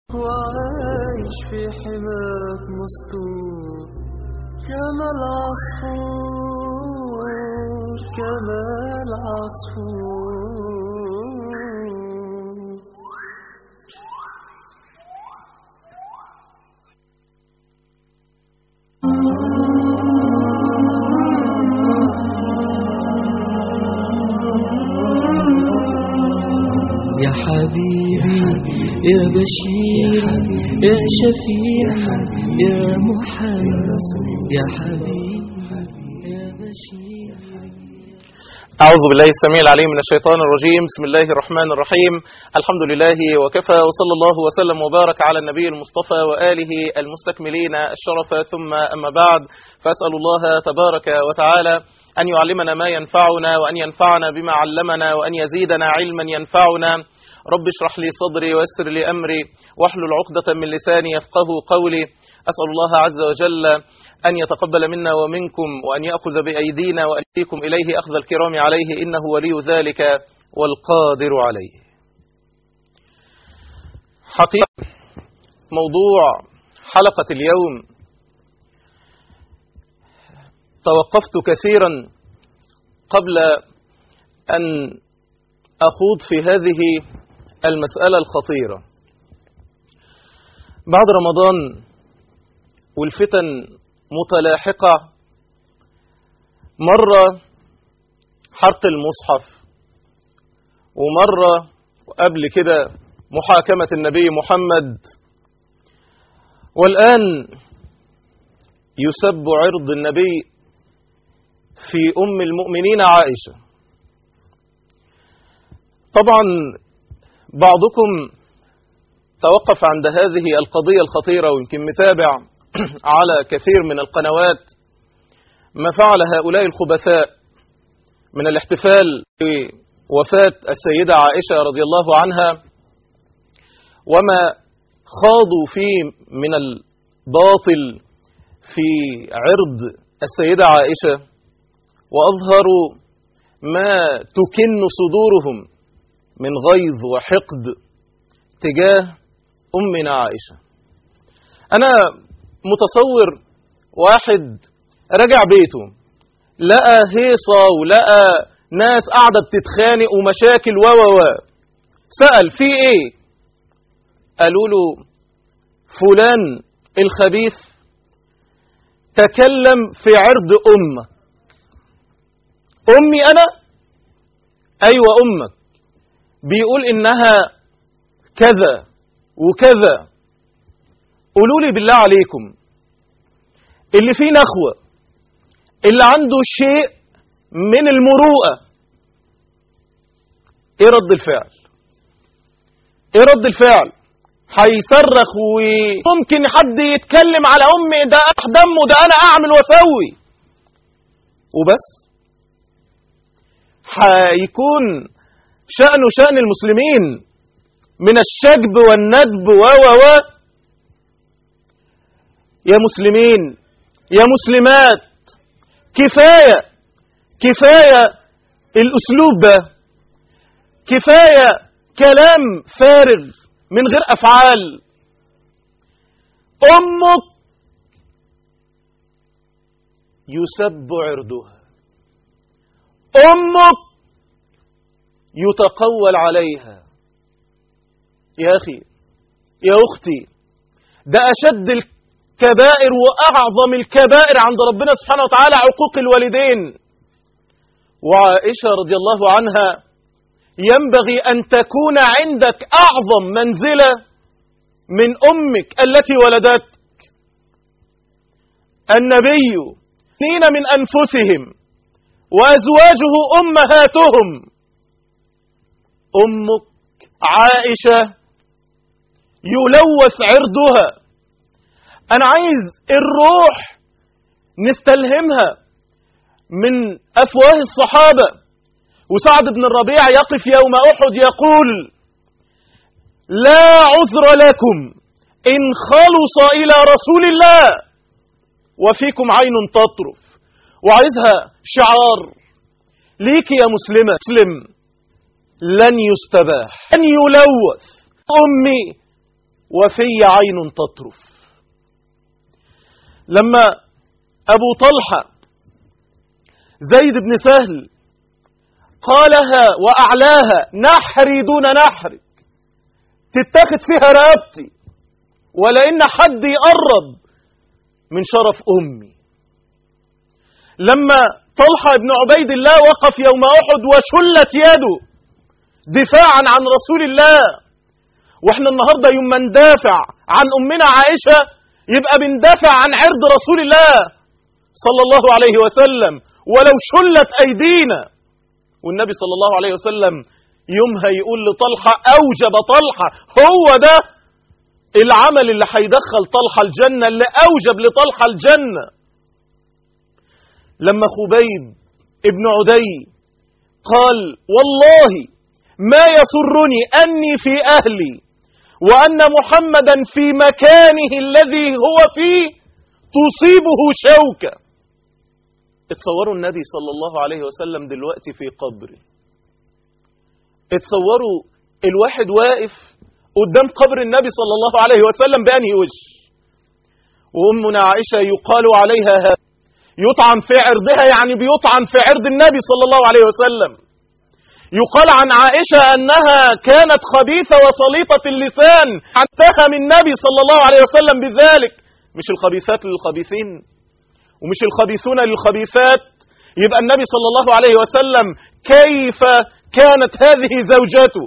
وعايش في حماك مستور كما العصفور كما العصفور يا حبيبي يا بشير يا شفيع يا محمد يا حبيبي يا بشير أعوذ بالله السميع العليم من الشيطان الرجيم بسم الله الرحمن الرحيم الحمد لله وكفى وصلى الله وسلم وبارك على النبي المصطفى وآله المستكملين الشرف ثم أما بعد فأسأل الله تبارك وتعالى أن يعلمنا ما ينفعنا وأن ينفعنا بما علمنا وأن يزيدنا علما ينفعنا رب اشرح لي صدري ويسر لي أمري واحلل عقدة من لساني يفقه قولي أسأل الله عز وجل أن يتقبل منا ومنكم وأن يأخذ بأيدينا وأيديكم إليه أخذ الكرام عليه إنه ولي ذلك والقادر عليه حقيقة موضوع حلقة اليوم توقفت كثيرا قبل أن أخوض في هذه المسألة الخطيرة بعد رمضان والفتن متلاحقة مرة حرق المصحف ومرة قبل كده محاكمة النبي محمد والآن يسب عرض النبي في أم المؤمنين عائشة طبعا بعضكم توقف عند هذه القضية الخطيرة ويمكن متابع على كثير من القنوات ما فعل هؤلاء الخبثاء من الاحتفال بوفاة السيدة عائشة رضي الله عنها وما خاضوا فيه من الباطل في عرض السيدة عائشة وأظهروا ما تكن صدورهم من غيظ وحقد تجاه أمنا عائشة أنا متصور واحد رجع بيته لقى هيصة ولقى ناس قاعدة بتتخانق ومشاكل و و و سأل في ايه قالوا له فلان الخبيث تكلم في عرض أمك أمي أنا أيوة أمك بيقول إنها كذا وكذا قولوا لي بالله عليكم اللي فيه نخوة اللي عنده شيء من المروءة ايه رد الفعل ايه رد الفعل هيصرخ وممكن حد يتكلم على امي ده اح دمه ده انا اعمل واسوي وبس هيكون شأنه شأن المسلمين من الشجب والندب و و و يا مسلمين يا مسلمات كفاية كفاية الأسلوب ده كفاية كلام فارغ من غير أفعال أمك يسب عرضها أمك يتقول عليها يا أخي يا أختي ده أشد الكبائر وأعظم الكبائر عند ربنا سبحانه وتعالى عقوق الوالدين وعائشة رضي الله عنها ينبغي أن تكون عندك أعظم منزلة من أمك التي ولدتك النبي نين من أنفسهم وأزواجه أمهاتهم أمك عائشة يلوث عرضها أنا عايز الروح نستلهمها من أفواه الصحابة وسعد بن الربيع يقف يوم أحد يقول لا عذر لكم إن خلص إلى رسول الله وفيكم عين تطرف وعايزها شعار ليك يا مسلمة مسلم لن يستباح لن يلوث أمي وفي عين تطرف لما أبو طلحة زيد بن سهل قالها وأعلاها نحري دون نحرك تتاخد فيها رقبتي ولأن حد يقرب من شرف أمي لما طلحة بن عبيد الله وقف يوم أحد وشلت يده دفاعا عن رسول الله واحنا النهاردة يوم ما ندافع عن أمنا عائشة يبقى بندافع عن عرض رسول الله صلى الله عليه وسلم ولو شلت أيدينا والنبي صلى الله عليه وسلم يومها يقول لطلحة أوجب طلحة هو ده العمل اللي هيدخل طلحة الجنة اللي أوجب لطلحة الجنة لما خبيب ابن عدي قال والله ما يسرني أني في أهلي وأن محمدا في مكانه الذي هو فيه تصيبه شوكة اتصوروا النبي صلى الله عليه وسلم دلوقتي في قبره اتصوروا الواحد واقف قدام قبر النبي صلى الله عليه وسلم بأنهي وجه وأمنا عائشة يقال عليها هذا يطعن في عرضها يعني بيطعن في عرض النبي صلى الله عليه وسلم يقال عن عائشة أنها كانت خبيثة وسليطة اللسان اتهم النبي صلى الله عليه وسلم بذلك مش الخبيثات للخبيثين ومش الخبيثون للخبيثات يبقى النبي صلى الله عليه وسلم كيف كانت هذه زوجته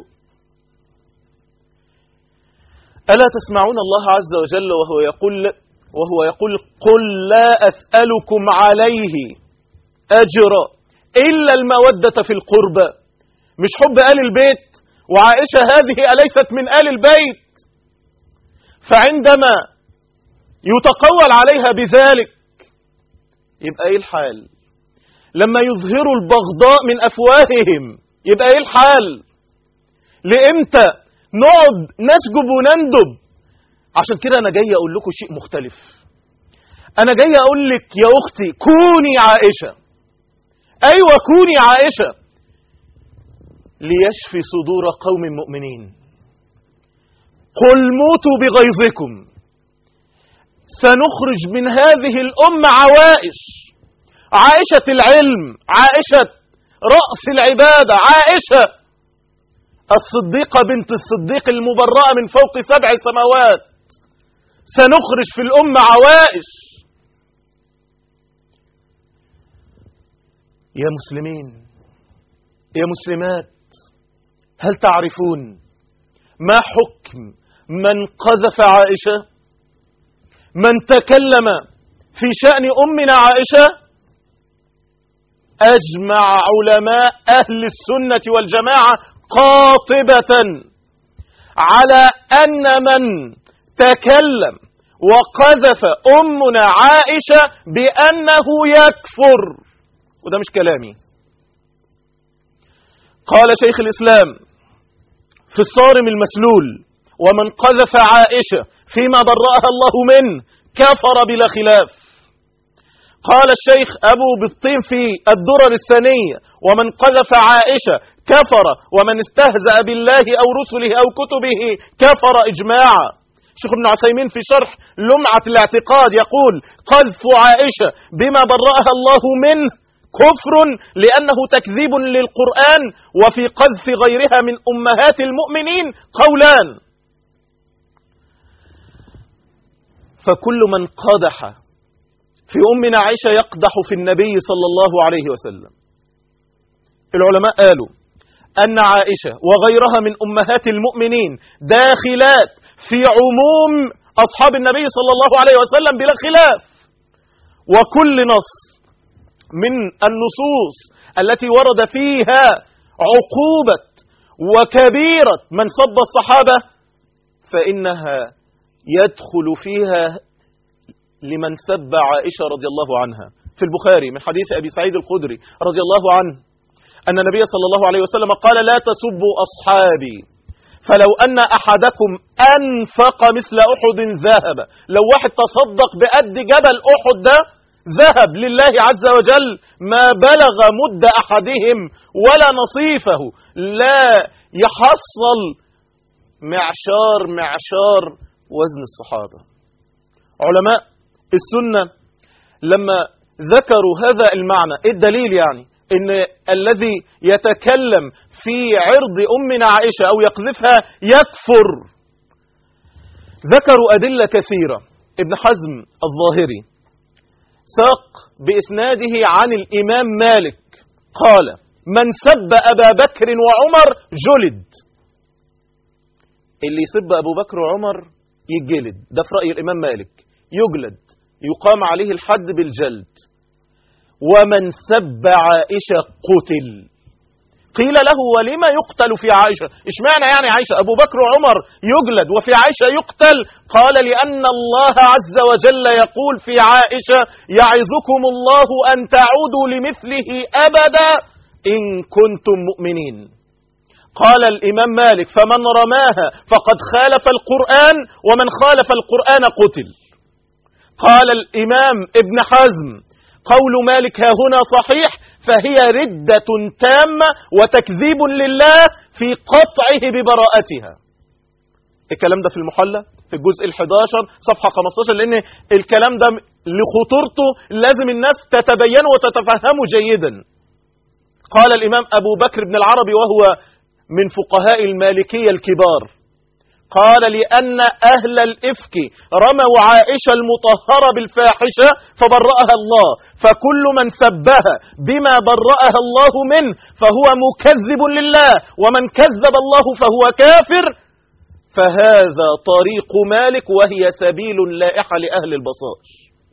ألا تسمعون الله عز وجل وهو يقول وهو يقول قل لا أسألكم عليه أجرا إلا المودة في القربى مش حب آل البيت وعائشة هذه أليست من آل البيت فعندما يتقول عليها بذلك يبقى ايه الحال لما يظهروا البغضاء من افواههم يبقى ايه الحال لامتى نقعد نسجب وندب عشان كده انا جاي اقول لكم شيء مختلف انا جاي اقول لك يا اختي كوني عائشه ايوه كوني عائشه ليشفي صدور قوم مؤمنين قل موتوا بغيظكم سنخرج من هذه الأمة عوائش عائشة العلم عائشة رأس العبادة عائشة الصديقة بنت الصديق المبرأة من فوق سبع سماوات سنخرج في الأمة عوائش يا مسلمين يا مسلمات هل تعرفون ما حكم من قذف عائشه من تكلم في شأن أمنا عائشة أجمع علماء أهل السنة والجماعة قاطبة على أن من تكلم وقذف أمنا عائشة بأنه يكفر وده مش كلامي قال شيخ الإسلام في الصارم المسلول ومن قذف عائشة فيما برأها الله منه كفر بلا خلاف قال الشيخ أبو بالطين في الدرر الثانية ومن قذف عائشة كفر ومن استهزأ بالله أو رسله أو كتبه كفر إجماعا شيخ ابن عثيمين في شرح لمعة الاعتقاد يقول قذف عائشة بما برأها الله منه كفر لأنه تكذيب للقرآن وفي قذف غيرها من أمهات المؤمنين قولان فكل من قدح في أمنا عائشة يقدح في النبي صلى الله عليه وسلم العلماء قالوا أن عائشة وغيرها من أمهات المؤمنين داخلات في عموم أصحاب النبي صلى الله عليه وسلم بلا خلاف وكل نص من النصوص التي ورد فيها عقوبة وكبيرة من صب الصحابة فإنها يدخل فيها لمن سب عائشة رضي الله عنها في البخاري من حديث أبي سعيد الخدري رضي الله عنه أن النبي صلى الله عليه وسلم قال لا تسبوا أصحابي فلو أن أحدكم أنفق مثل أحد ذهب لو واحد تصدق بقد جبل أحد ده ذهب لله عز وجل ما بلغ مد أحدهم ولا نصيفه لا يحصل معشار معشار وزن الصحابة علماء السنة لما ذكروا هذا المعنى إيه الدليل يعني ان الذي يتكلم في عرض امنا عائشه او يقذفها يكفر ذكروا ادله كثيره ابن حزم الظاهري ساق باسناده عن الامام مالك قال من سب ابا بكر وعمر جلد اللي يسب ابو بكر وعمر يجلد ده في راي الامام مالك يجلد يقام عليه الحد بالجلد ومن سب عائشة قتل قيل له ولما يقتل في عائشة اشمعنى يعني عائشة أبو بكر وعمر يجلد وفي عائشة يقتل قال لأن الله عز وجل يقول في عائشة يعظكم الله أن تعودوا لمثله أبدا إن كنتم مؤمنين قال الإمام مالك فمن رماها فقد خالف القرآن ومن خالف القرآن قتل قال الإمام ابن حزم قول مالك ها هنا صحيح فهي ردة تامة وتكذيب لله في قطعه ببراءتها الكلام ده في المحلى في الجزء ال11 صفحة 15 لأن الكلام ده لخطورته لازم الناس تتبينه وتتفهمه جيدا قال الإمام أبو بكر بن العربي وهو من فقهاء المالكية الكبار قال لأن أهل الإفك رموا عائشة المطهرة بالفاحشة فبرأها الله فكل من سبها بما برأها الله منه فهو مكذب لله ومن كذب الله فهو كافر فهذا طريق مالك وهي سبيل لائحة لأهل البصائر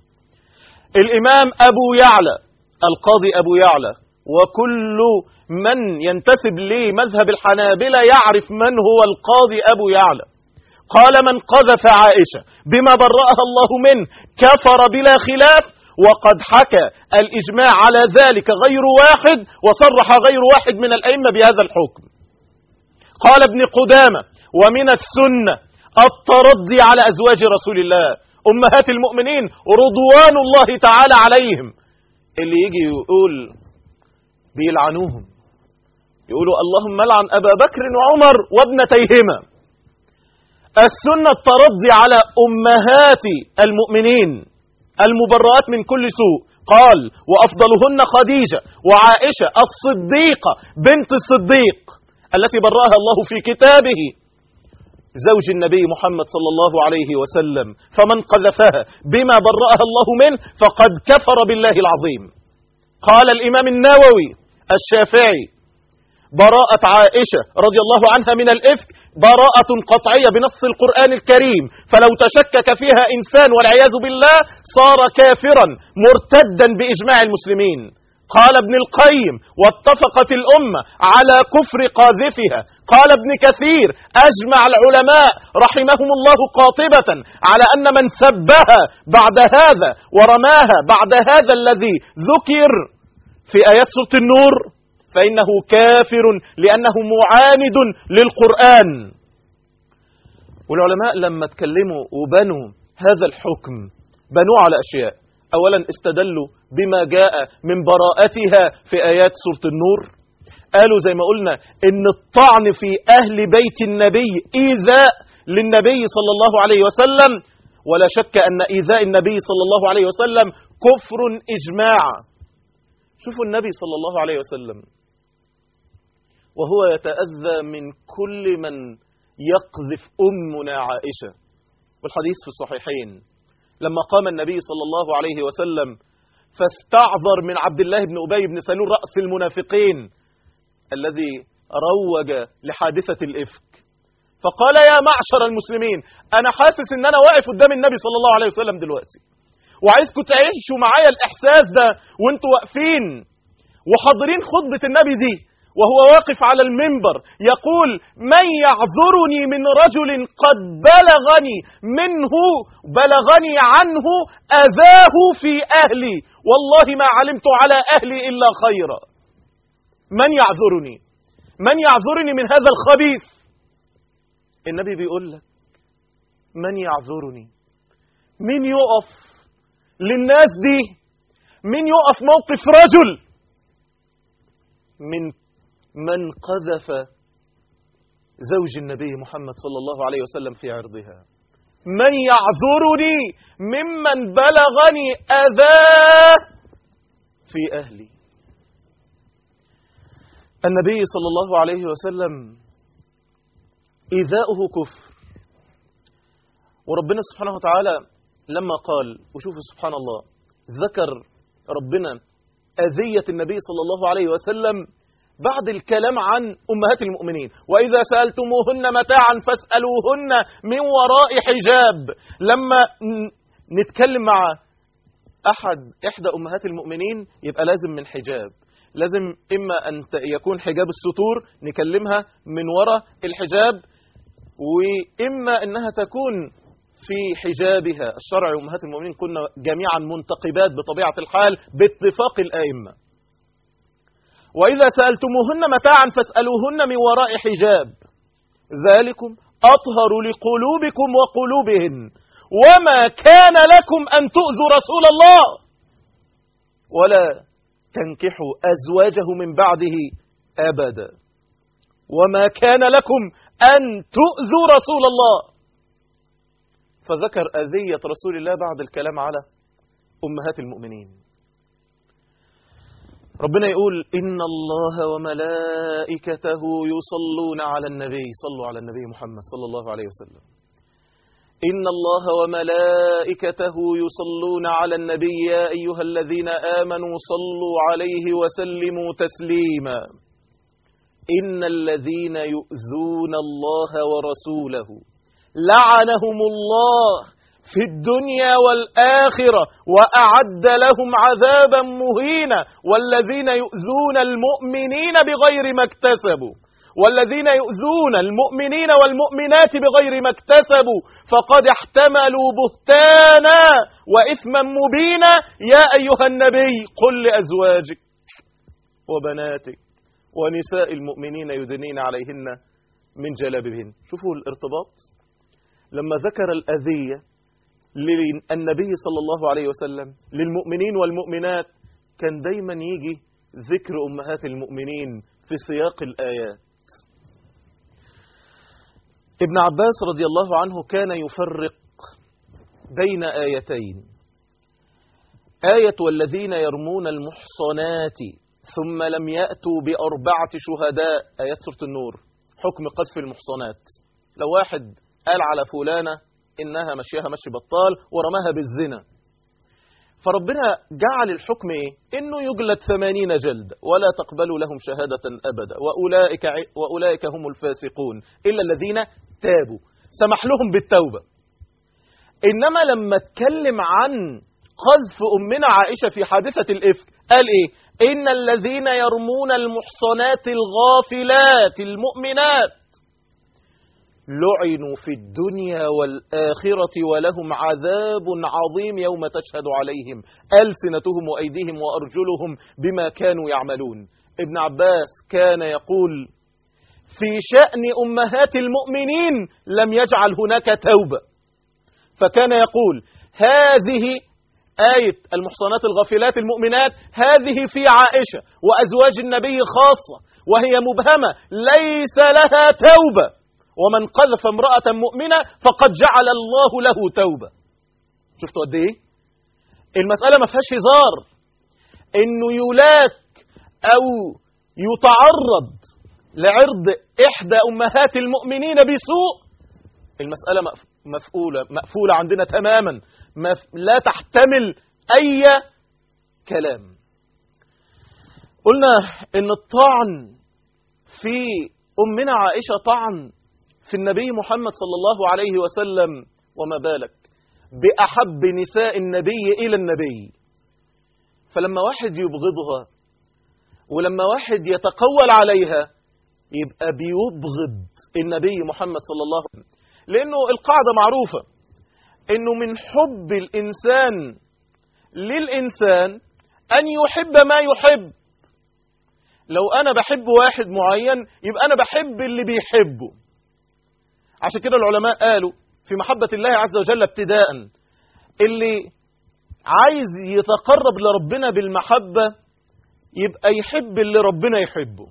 الإمام أبو يعلى القاضي أبو يعلى وكل من ينتسب لمذهب الحنابلة يعرف من هو القاضي أبو يعلى قال من قذف عائشة بما برأها الله منه كفر بلا خلاف وقد حكى الإجماع على ذلك غير واحد وصرح غير واحد من الأئمة بهذا الحكم قال ابن قدامة ومن السنة الترضي على أزواج رسول الله أمهات المؤمنين رضوان الله تعالى عليهم اللي يجي يقول بيلعنوهم يقولوا اللهم لعن أبا بكر وعمر وابنتيهما السنة الترضي على أمهات المؤمنين المبرئات من كل سوء قال وأفضلهن خديجة وعائشة الصديقة بنت الصديق التي برأها الله في كتابه زوج النبي محمد صلى الله عليه وسلم فمن قذفها بما برأها الله منه فقد كفر بالله العظيم قال الإمام النووي الشافعي براءة عائشة رضي الله عنها من الإفك براءة قطعية بنص القرآن الكريم فلو تشكك فيها إنسان والعياذ بالله صار كافرا مرتدا بإجماع المسلمين قال ابن القيم واتفقت الأمة على كفر قاذفها قال ابن كثير أجمع العلماء رحمهم الله قاطبة على أن من سبها بعد هذا ورماها بعد هذا الذي ذكر في آيات سورة النور فإنه كافر لأنه معاند للقرآن والعلماء لما اتكلموا وبنوا هذا الحكم بنوه على أشياء أولا استدلوا بما جاء من براءتها في آيات سورة النور قالوا زي ما قلنا إن الطعن في أهل بيت النبي إيذاء للنبي صلى الله عليه وسلم ولا شك أن إيذاء النبي صلى الله عليه وسلم كفر إجماعا شوفوا النبي صلى الله عليه وسلم وهو يتأذى من كل من يقذف أمنا عائشة والحديث في الصحيحين لما قام النبي صلى الله عليه وسلم فاستعذر من عبد الله بن أبي بن سلول رأس المنافقين الذي روج لحادثة الإفك فقال يا معشر المسلمين أنا حاسس أن أنا واقف قدام النبي صلى الله عليه وسلم دلوقتي وعايزكم تعيشوا معايا الإحساس ده وانتوا واقفين وحاضرين خطبة النبي دي وهو واقف على المنبر يقول من يعذرني من رجل قد بلغني منه بلغني عنه أذاه في أهلي والله ما علمت على أهلي إلا خيرا من يعذرني من يعذرني من هذا الخبيث النبي بيقول لك من يعذرني من يقف للناس دي من يقف موقف رجل من من قذف زوج النبي محمد صلى الله عليه وسلم في عرضها من يعذرني ممن بلغني أذاه في أهلي النبي صلى الله عليه وسلم إيذاؤه كفر وربنا سبحانه وتعالى لما قال وشوفوا سبحان الله ذكر ربنا أذية النبي صلى الله عليه وسلم بعد الكلام عن أمهات المؤمنين وإذا سألتموهن متاعا فاسألوهن من وراء حجاب لما نتكلم مع أحد إحدى أمهات المؤمنين يبقى لازم من حجاب لازم إما أن يكون حجاب الستور نكلمها من وراء الحجاب وإما أنها تكون في حجابها الشرع أمهات المؤمنين كنا جميعا منتقبات بطبيعة الحال باتفاق الآئمة وإذا سألتموهن متاعا فاسألوهن من وراء حجاب ذلكم أطهر لقلوبكم وقلوبهن وما كان لكم أن تؤذوا رسول الله ولا تنكحوا أزواجه من بعده أبدا وما كان لكم أن تؤذوا رسول الله فذكر أذية رسول الله بعد الكلام على أمهات المؤمنين ربنا يقول إن الله وملائكته يصلون على النبي صلوا على النبي محمد صلى الله عليه وسلم إن الله وملائكته يصلون على النبي يا أيها الذين آمنوا صلوا عليه وسلموا تسليما إن الذين يؤذون الله ورسوله لعنهم الله في الدنيا والآخرة وأعد لهم عذابا مهينا والذين يؤذون المؤمنين بغير ما اكتسبوا والذين يؤذون المؤمنين والمؤمنات بغير ما اكتسبوا فقد احتملوا بهتانا وإثما مبينا يا أيها النبي قل لأزواجك وبناتك ونساء المؤمنين يدنين عليهن من جلابهن شوفوا الارتباط لما ذكر الأذية للنبي صلى الله عليه وسلم للمؤمنين والمؤمنات كان دايما يجي ذكر أمهات المؤمنين في سياق الآيات ابن عباس رضي الله عنه كان يفرق بين آيتين آية والذين يرمون المحصنات ثم لم يأتوا بأربعة شهداء آيات سورة النور حكم قذف المحصنات لو واحد قال على فلانة إنها مشيها مشي بطال ورماها بالزنا فربنا جعل الحكم إيه؟ إنه يجلد ثمانين جلد ولا تقبلوا لهم شهادة أبدا وأولئك, وأولئك هم الفاسقون إلا الذين تابوا سمح لهم بالتوبة إنما لما اتكلم عن قذف أمنا عائشة في حادثة الإفك قال إيه إن الذين يرمون المحصنات الغافلات المؤمنات لعنوا في الدنيا والآخرة ولهم عذاب عظيم يوم تشهد عليهم ألسنتهم وأيديهم وأرجلهم بما كانوا يعملون ابن عباس كان يقول في شأن أمهات المؤمنين لم يجعل هناك توبة فكان يقول هذه آية المحصنات الغافلات المؤمنات هذه في عائشة وأزواج النبي خاصة وهي مبهمة ليس لها توبة ومن قذف امرأة مؤمنة فقد جعل الله له توبة شفتوا قد ايه المسألة ما فيهاش هزار انه يلاك او يتعرض لعرض احدى امهات المؤمنين بسوء المسألة مفعولة مقفولة عندنا تماما لا تحتمل اي كلام قلنا ان الطعن في امنا عائشة طعن في النبي محمد صلى الله عليه وسلم وما بالك بأحب نساء النبي إلى النبي فلما واحد يبغضها ولما واحد يتقول عليها يبقى بيبغض النبي محمد صلى الله عليه وسلم لأنه القاعدة معروفة أنه من حب الإنسان للإنسان أن يحب ما يحب لو أنا بحب واحد معين يبقى أنا بحب اللي بيحبه عشان كده العلماء قالوا في محبة الله عز وجل ابتداء اللي عايز يتقرب لربنا بالمحبة يبقى يحب اللي ربنا يحبه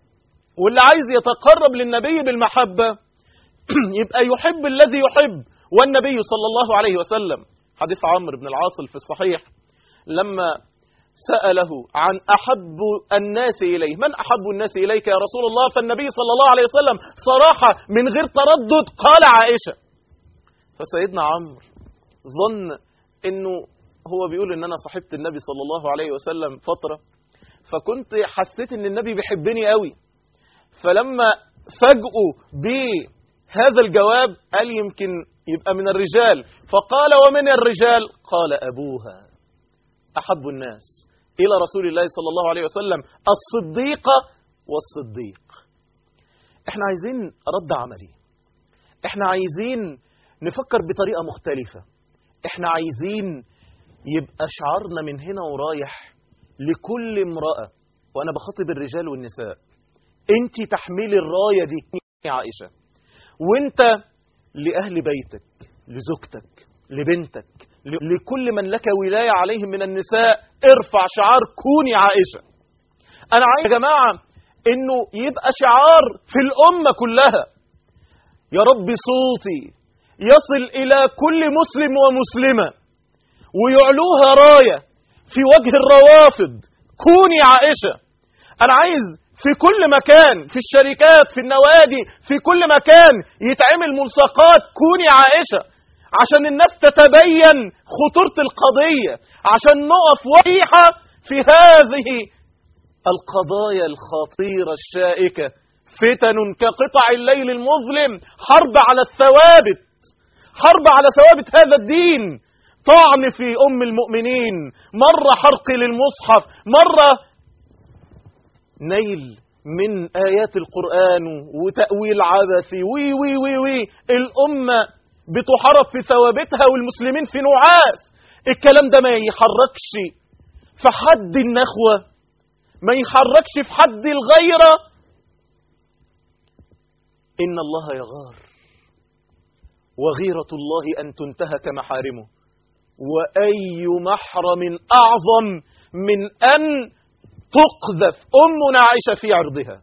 واللي عايز يتقرب للنبي بالمحبة يبقى يحب الذي يحب والنبي صلى الله عليه وسلم حديث عمرو بن العاص في الصحيح لما سأله عن أحب الناس إليه من أحب الناس إليك يا رسول الله فالنبي صلى الله عليه وسلم صراحة من غير تردد قال عائشة فسيدنا عمرو ظن أنه هو بيقول أن أنا صاحبت النبي صلى الله عليه وسلم فترة فكنت حسيت أن النبي بيحبني قوي فلما فاجئوا بهذا الجواب قال يمكن يبقى من الرجال فقال ومن الرجال قال أبوها أحب الناس إلى رسول الله صلى الله عليه وسلم الصديقة والصديق احنا عايزين رد عملي احنا عايزين نفكر بطريقة مختلفة احنا عايزين يبقى شعارنا من هنا ورايح لكل امرأة وأنا بخاطب الرجال والنساء انت تحملي الراية دي يا عائشة وانت لأهل بيتك لزوجتك لبنتك لكل من لك ولاية عليهم من النساء ارفع شعار كوني عائشة أنا عايز يا جماعة إنه يبقى شعار في الأمة كلها يا رب صوتي يصل إلى كل مسلم ومسلمة ويعلوها راية في وجه الروافض كوني عائشة أنا عايز في كل مكان في الشركات في النوادي في كل مكان يتعمل ملصقات كوني عائشة عشان الناس تتبين خطورة القضية عشان نقف وحيحة في هذه القضايا الخطيرة الشائكة فتن كقطع الليل المظلم حرب على الثوابت حرب على ثوابت هذا الدين طعن في أم المؤمنين مرة حرق للمصحف مرة نيل من آيات القرآن وتأويل عبثي وي وي وي وي الأمة بتحارب في ثوابتها والمسلمين في نعاس الكلام ده ما يحركش في حد النخوة ما يحركش في حد الغيرة إن الله يغار وغيرة الله أن تنتهك محارمه وأي محرم أعظم من أن تقذف أمنا عائشة في عرضها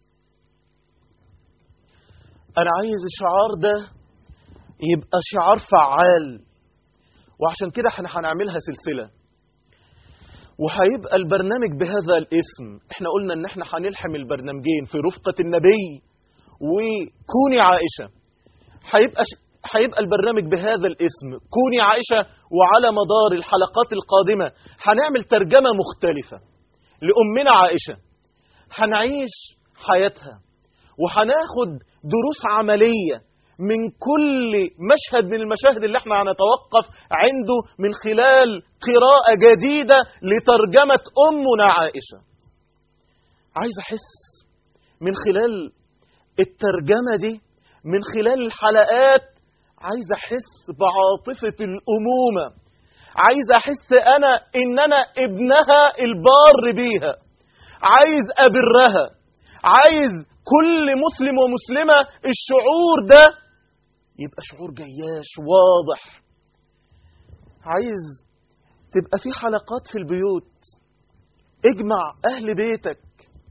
أنا عايز الشعار ده يبقى شعار فعال وعشان كده احنا هنعملها سلسلة وهيبقى البرنامج بهذا الاسم احنا قلنا ان احنا هنلحم البرنامجين في رفقة النبي وكوني عائشة هيبقى ش... هيبقى البرنامج بهذا الاسم كوني عائشة وعلى مدار الحلقات القادمة هنعمل ترجمة مختلفة لأمنا عائشة هنعيش حياتها وهناخد دروس عملية من كل مشهد من المشاهد اللي احنا هنتوقف عنده من خلال قراءة جديدة لترجمة أمنا عائشة عايز أحس من خلال الترجمة دي من خلال الحلقات عايز أحس بعاطفة الأمومة عايز أحس أنا إن أنا ابنها البار بيها عايز أبرها عايز كل مسلم ومسلمة الشعور ده يبقى شعور جياش واضح عايز تبقى في حلقات في البيوت اجمع أهل بيتك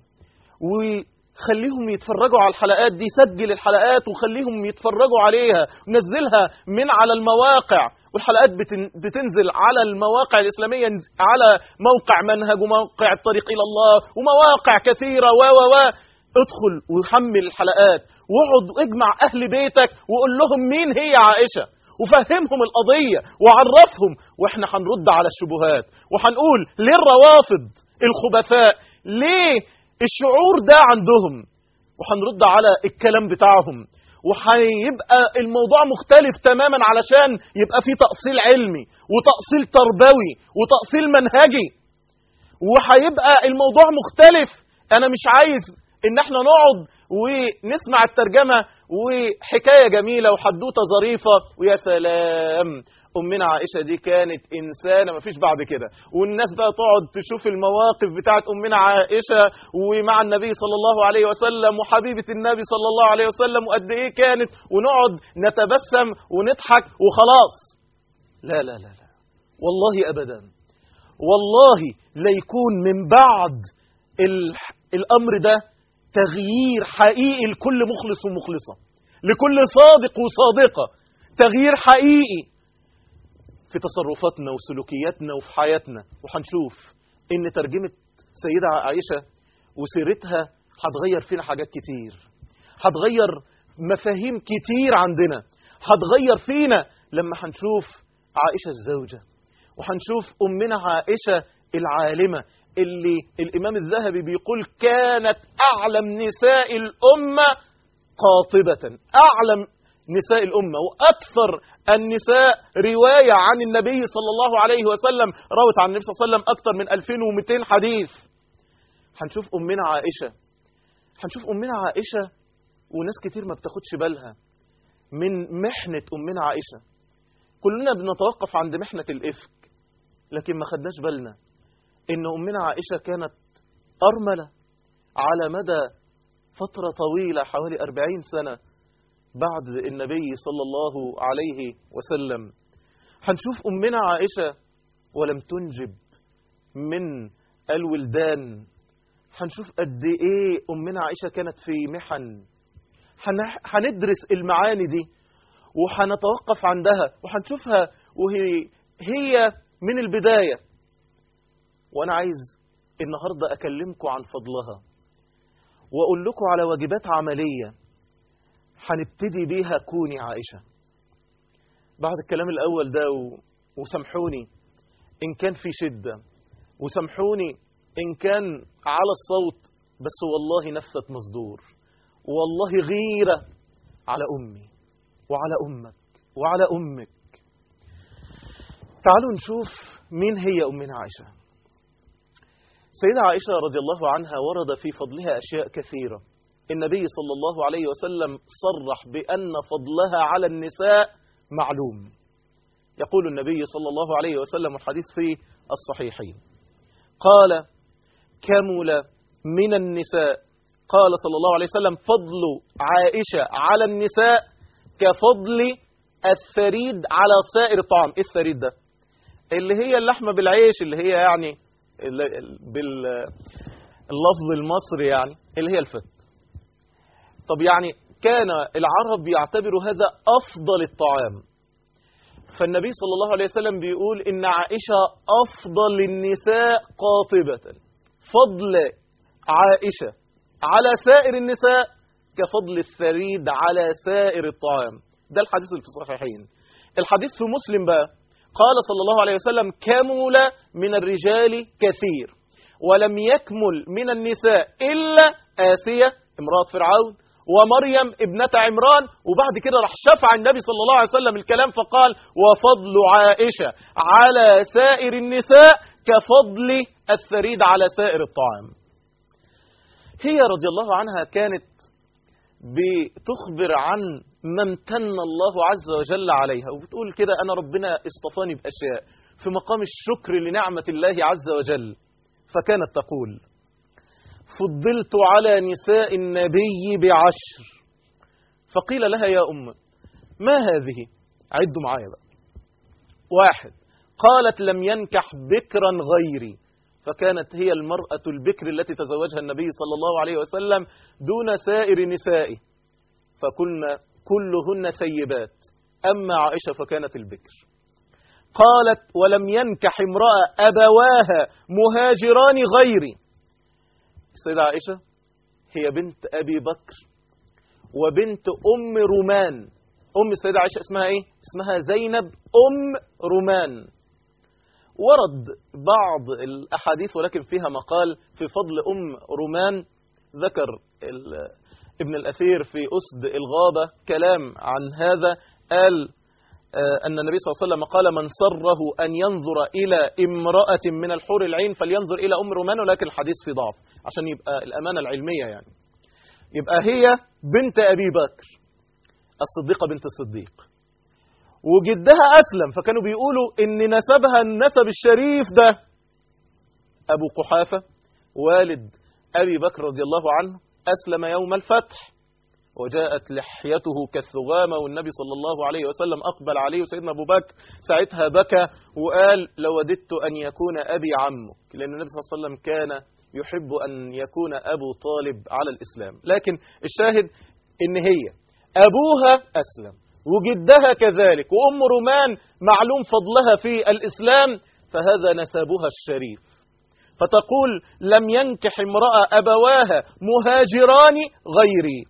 وخليهم يتفرجوا على الحلقات دي سجل الحلقات وخليهم يتفرجوا عليها ونزلها من على المواقع والحلقات بتنزل على المواقع الإسلامية على موقع منهج وموقع الطريق إلى الله ومواقع كثيرة و و و ادخل وحمل الحلقات واقعد اجمع أهل بيتك وقول لهم مين هي عائشة وفهمهم القضية وعرفهم واحنا هنرد على الشبهات وهنقول ليه الروافض الخبثاء ليه الشعور ده عندهم وهنرد على الكلام بتاعهم وهيبقى الموضوع مختلف تماما علشان يبقى في تأصيل علمي وتأصيل تربوي وتأصيل منهجي وهيبقى الموضوع مختلف انا مش عايز ان احنا نقعد ونسمع الترجمة وحكاية جميلة وحدوتة ظريفة ويا سلام أمنا عائشة دي كانت إنسانة مفيش بعد كده والناس بقى تقعد تشوف المواقف بتاعت أمنا عائشة ومع النبي صلى الله عليه وسلم وحبيبة النبي صلى الله عليه وسلم وقد إيه كانت ونقعد نتبسم ونضحك وخلاص لا لا لا لا والله أبدا والله لا يكون من بعد الأمر ده تغيير حقيقي لكل مخلص ومخلصة لكل صادق وصادقة تغيير حقيقي في تصرفاتنا وسلوكياتنا وفي حياتنا وهنشوف ان ترجمة سيدة عائشة وسيرتها هتغير فينا حاجات كتير هتغير مفاهيم كتير عندنا هتغير فينا لما هنشوف عائشة الزوجة وهنشوف أمنا عائشة العالمة اللي الإمام الذهبي بيقول كانت أعلم نساء الأمة قاطبة أعلم نساء الأمة وأكثر النساء رواية عن النبي صلى الله عليه وسلم روت عن النبي صلى الله عليه وسلم أكثر من 2200 حديث هنشوف أمنا عائشة هنشوف أمنا عائشة وناس كتير ما بتاخدش بالها من محنة أمنا عائشة كلنا بنتوقف عند محنة الإفك لكن ما خدناش بالنا إن أمنا عائشة كانت أرملة على مدى فترة طويلة حوالي أربعين سنة بعد النبي صلى الله عليه وسلم هنشوف أمنا عائشة ولم تنجب من الولدان هنشوف قد إيه أمنا عائشة كانت في محن هن- هندرس المعاني دي وهنتوقف عندها وهنشوفها وهي هي من البداية وأنا عايز النهاردة أكلمكم عن فضلها وأقول لكم على واجبات عملية هنبتدي بيها كوني عائشة بعد الكلام الأول ده و... وسامحوني إن كان في شدة وسامحوني إن كان على الصوت بس والله نفسة مصدور والله غيرة على أمي وعلى أمك وعلى أمك تعالوا نشوف مين هي أمنا عائشة سيدة عائشة رضي الله عنها ورد في فضلها أشياء كثيرة النبي صلى الله عليه وسلم صرح بأن فضلها على النساء معلوم يقول النبي صلى الله عليه وسلم الحديث في الصحيحين قال كمل من النساء قال صلى الله عليه وسلم فضل عائشة على النساء كفضل الثريد على سائر الطعام ايه الثريد ده اللي هي اللحمة بالعيش اللي هي يعني باللفظ المصري يعني اللي هي الفت طب يعني كان العرب يعتبروا هذا أفضل الطعام فالنبي صلى الله عليه وسلم بيقول إن عائشة أفضل النساء قاطبة فضل عائشة على سائر النساء كفضل الثريد على سائر الطعام ده الحديث اللي في الصحيحين الحديث في مسلم بقى قال صلى الله عليه وسلم كمل من الرجال كثير ولم يكمل من النساء إلا آسية امرأة فرعون ومريم ابنة عمران وبعد كده راح شفع النبي صلى الله عليه وسلم الكلام فقال وفضل عائشة على سائر النساء كفضل الثريد على سائر الطعام هي رضي الله عنها كانت بتخبر عن ما امتن الله عز وجل عليها وبتقول كده أنا ربنا اصطفاني بأشياء في مقام الشكر لنعمة الله عز وجل فكانت تقول فضلت على نساء النبي بعشر فقيل لها يا أم ما هذه عدوا معايا بقى واحد قالت لم ينكح بكرا غيري فكانت هي المرأة البكر التي تزوجها النبي صلى الله عليه وسلم دون سائر نسائه فكنا كلهن ثيبات أما عائشة فكانت البكر قالت ولم ينكح امرأة أبواها مهاجران غيري السيدة عائشة هي بنت أبي بكر وبنت أم رومان أم السيدة عائشة اسمها إيه؟ اسمها زينب أم رومان ورد بعض الأحاديث ولكن فيها مقال في فضل أم رومان ذكر ابن الأثير في أسد الغابة كلام عن هذا قال أن النبي صلى الله عليه وسلم قال من سره أن ينظر إلى امرأة من الحور العين فلينظر إلى أم رومان ولكن الحديث في ضعف عشان يبقى الأمانة العلمية يعني يبقى هي بنت أبي بكر الصديقة بنت الصديق وجدها أسلم فكانوا بيقولوا إن نسبها النسب الشريف ده أبو قحافة والد أبي بكر رضي الله عنه أسلم يوم الفتح وجاءت لحيته كالثغامة والنبي صلى الله عليه وسلم أقبل عليه وسيدنا أبو بكر ساعتها بكى وقال لو وددت أن يكون أبي عمك لأن النبي صلى الله عليه وسلم كان يحب أن يكون أبو طالب على الإسلام لكن الشاهد إن هي أبوها أسلم وجدها كذلك وأم رومان معلوم فضلها في الإسلام فهذا نسبها الشريف فتقول لم ينكح امرأة أبواها مهاجران غيري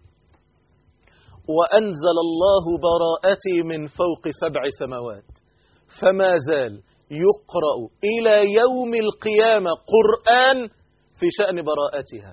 وأنزل الله براءتي من فوق سبع سماوات فما زال يقرأ إلى يوم القيامة قرآن في شأن براءتها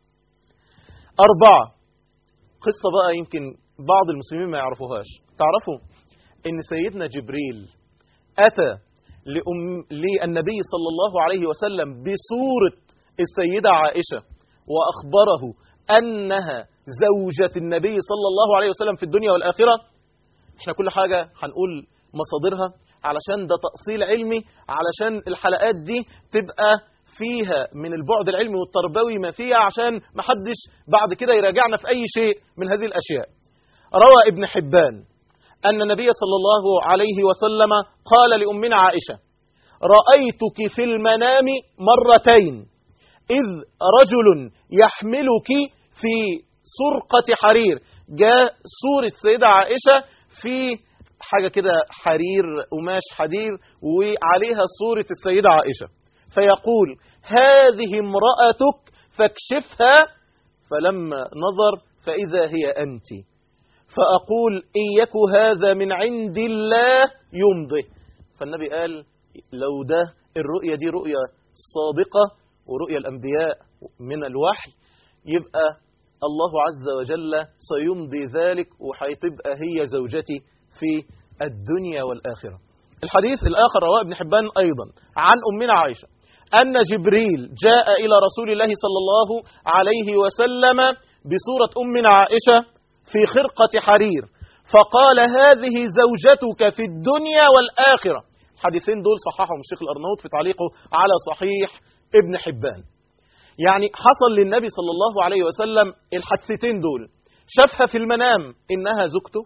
أربعة قصة بقى يمكن بعض المسلمين ما يعرفوهاش تعرفوا ان سيدنا جبريل أتى لأم للنبي صلى الله عليه وسلم بصورة السيدة عائشة وأخبره أنها زوجة النبي صلى الله عليه وسلم في الدنيا والآخرة احنا كل حاجة هنقول مصادرها علشان ده تأصيل علمي علشان الحلقات دي تبقى فيها من البعد العلمي والتربوي ما فيها عشان محدش بعد كده يراجعنا في أي شيء من هذه الأشياء روى ابن حبان أن النبي صلى الله عليه وسلم قال لأمنا عائشة رأيتك في المنام مرتين إذ رجل يحملك في سرقة حرير جاء صورة سيدة عائشة في حاجة كده حرير قماش حرير وعليها صورة السيدة عائشة فيقول هذه امرأتك فاكشفها فلما نظر فإذا هي أنت فأقول إن يك هذا من عند الله يمضي فالنبي قال لو ده الرؤية دي رؤية صادقة ورؤية الأنبياء من الوحي يبقى الله عز وجل سيمضي ذلك وهتبقى هي زوجتي في الدنيا والآخرة الحديث الآخر رواه ابن حبان أيضا عن أمنا عائشة أن جبريل جاء إلى رسول الله صلى الله عليه وسلم بصورة أمنا عائشة في خرقة حرير فقال هذه زوجتك في الدنيا والآخرة الحديثين دول صححهم الشيخ الأرنوط في تعليقه على صحيح ابن حبان يعني حصل للنبي صلى الله عليه وسلم الحادثتين دول شافها في المنام إنها زوجته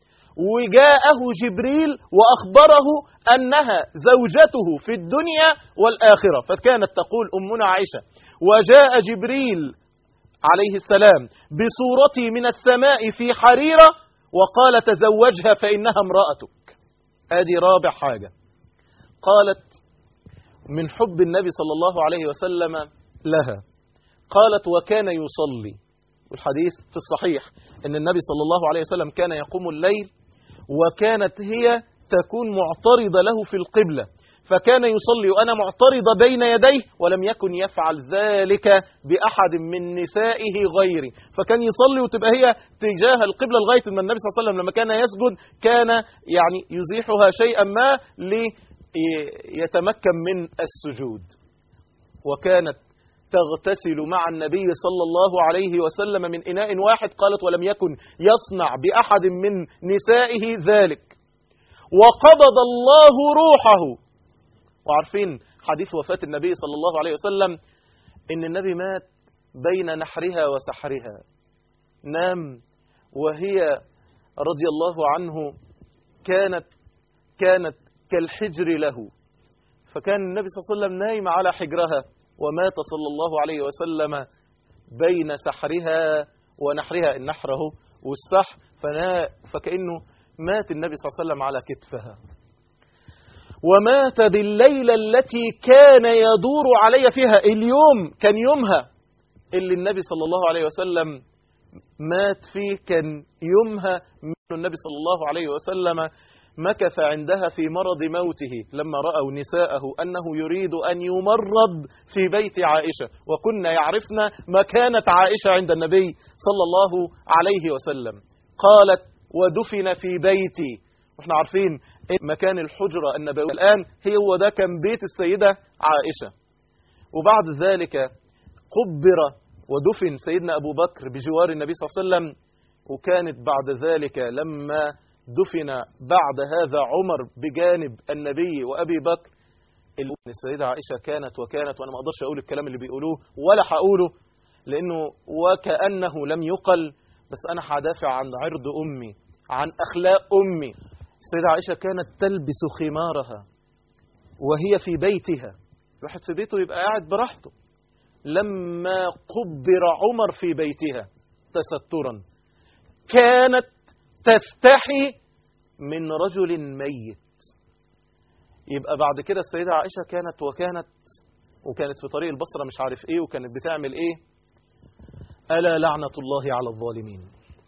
وجاءه جبريل وأخبره أنها زوجته في الدنيا والآخرة فكانت تقول أمنا عائشة وجاء جبريل عليه السلام بصورتي من السماء في حريرة وقال تزوجها فإنها امرأتك هذه رابع حاجة قالت من حب النبي صلى الله عليه وسلم لها قالت وكان يصلي والحديث في الصحيح أن النبي صلى الله عليه وسلم كان يقوم الليل وكانت هي تكون معترضة له في القبلة فكان يصلي وأنا معترضة بين يديه ولم يكن يفعل ذلك بأحد من نسائه غيري فكان يصلي وتبقى هي تجاه القبلة لغاية ما النبي صلى الله عليه وسلم لما كان يسجد كان يعني يزيحها شيئا ما ليتمكن من السجود وكانت تغتسل مع النبي صلى الله عليه وسلم من إناء واحد قالت ولم يكن يصنع بأحد من نسائه ذلك وقبض الله روحه وعارفين حديث وفاة النبي صلى الله عليه وسلم إن النبي مات بين نحرها وسحرها نام وهي رضي الله عنه كانت كانت كالحجر له فكان النبي صلى الله عليه وسلم نايم على حجرها ومات صلى الله عليه وسلم بين سحرها ونحرها النحر اهو والسح فنا فكأنه مات النبي صلى الله عليه وسلم على كتفها ومات بالليلة التي كان يدور علي فيها اليوم كان يومها اللي النبي صلى الله عليه وسلم مات فيه كان يومها من النبي صلى الله عليه وسلم مكث عندها في مرض موته لما رأوا نساءه أنه يريد أن يمرض في بيت عائشة وكنا يعرفن مكانة عائشة عند النبي صلى الله عليه وسلم قالت ودفن في بيتي واحنا عارفين مكان الحجرة النبوية الآن هي هو ده كان بيت السيدة عائشة وبعد ذلك قبر ودفن سيدنا أبو بكر بجوار النبي صلى الله عليه وسلم وكانت بعد ذلك لما دفن بعد هذا عمر بجانب النبي وأبي بكر السيدة عائشة كانت وكانت وأنا ما أقدرش أقول الكلام اللي بيقولوه ولا هقوله لأنه وكأنه لم يقل بس أنا هدافع عن عرض أمي عن أخلاق أمي السيدة عائشة كانت تلبس خمارها وهي في بيتها الواحد في بيته يبقى قاعد براحته لما قبر عمر في بيتها تسترا كانت تستحي من رجل ميت يبقى بعد كده السيدة عائشة كانت وكانت وكانت في طريق البصرة مش عارف ايه وكانت بتعمل ايه ألا لعنة الله على الظالمين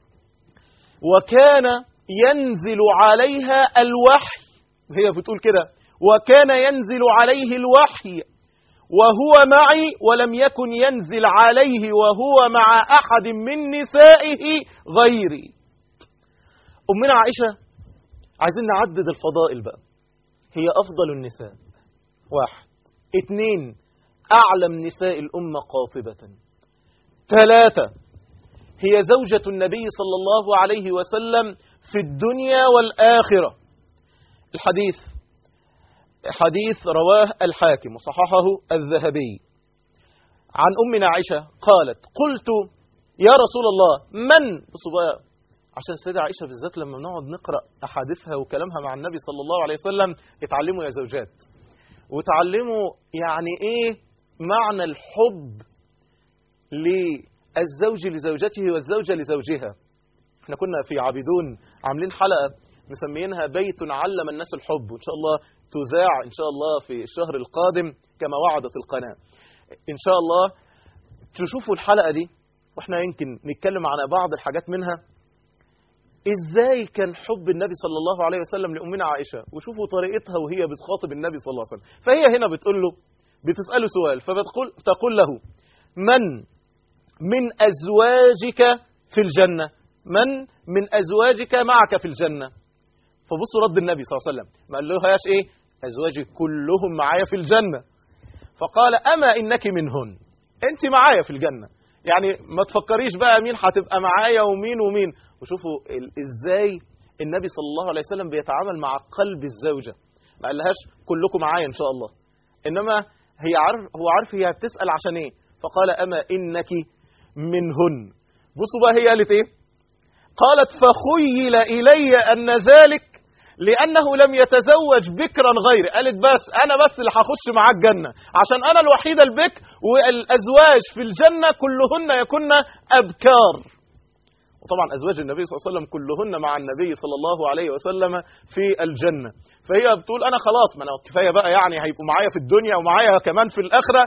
وكان ينزل عليها الوحي وهي بتقول كده وكان ينزل عليه الوحي وهو معي ولم يكن ينزل عليه وهو مع أحد من نسائه غيري أمنا عائشة عايزين نعدد الفضائل بقى هي أفضل النساء واحد اثنين أعلم نساء الأمة قاطبة ثلاثة هي زوجة النبي صلى الله عليه وسلم في الدنيا والآخرة الحديث حديث رواه الحاكم وصححه الذهبي عن أمنا عائشة قالت قلت يا رسول الله من بصوا بقى عشان السيدة عائشة بالذات لما بنقعد نقرأ أحاديثها وكلامها مع النبي صلى الله عليه وسلم اتعلموا يا زوجات وتعلموا يعني إيه معنى الحب للزوج لزوجته والزوجة لزوجها احنا كنا في عابدون عاملين حلقة مسميينها بيت علم الناس الحب وإن شاء الله تذاع إن شاء الله في الشهر القادم كما وعدت القناة إن شاء الله تشوفوا الحلقة دي واحنا يمكن نتكلم عن بعض الحاجات منها ازاي كان حب النبي صلى الله عليه وسلم لأمنا عائشة وشوفوا طريقتها وهي بتخاطب النبي صلى الله عليه وسلم فهي هنا بتقول له بتسأله سؤال فبتقول تقول له من من أزواجك في الجنة من من أزواجك معك في الجنة فبصوا رد النبي صلى الله عليه وسلم ما قال لهاش ايه أزواجي كلهم معايا في الجنة فقال أما إنك منهن أنت معايا في الجنة يعني ما تفكريش بقى مين هتبقى معايا ومين ومين وشوفوا ال- ازاي النبي صلى الله عليه وسلم بيتعامل مع قلب الزوجة ما قالهاش كلكم معايا إن شاء الله إنما هي عارف هو عارف هي بتسأل عشان إيه فقال أما إنك منهن بصوا بقى هي قالت إيه قالت فخيل إلي أن ذلك لأنه لم يتزوج بكرا غيري قالت بس أنا بس اللي هخش معاه الجنة عشان أنا الوحيدة البكر والأزواج في الجنة كلهن يكن أبكار وطبعا أزواج النبي صلى الله عليه وسلم كلهن مع النبي صلى الله عليه وسلم في الجنة فهي بتقول أنا خلاص ما أنا كفاية بقى يعني هيبقوا معايا في الدنيا ومعايا كمان في الآخرة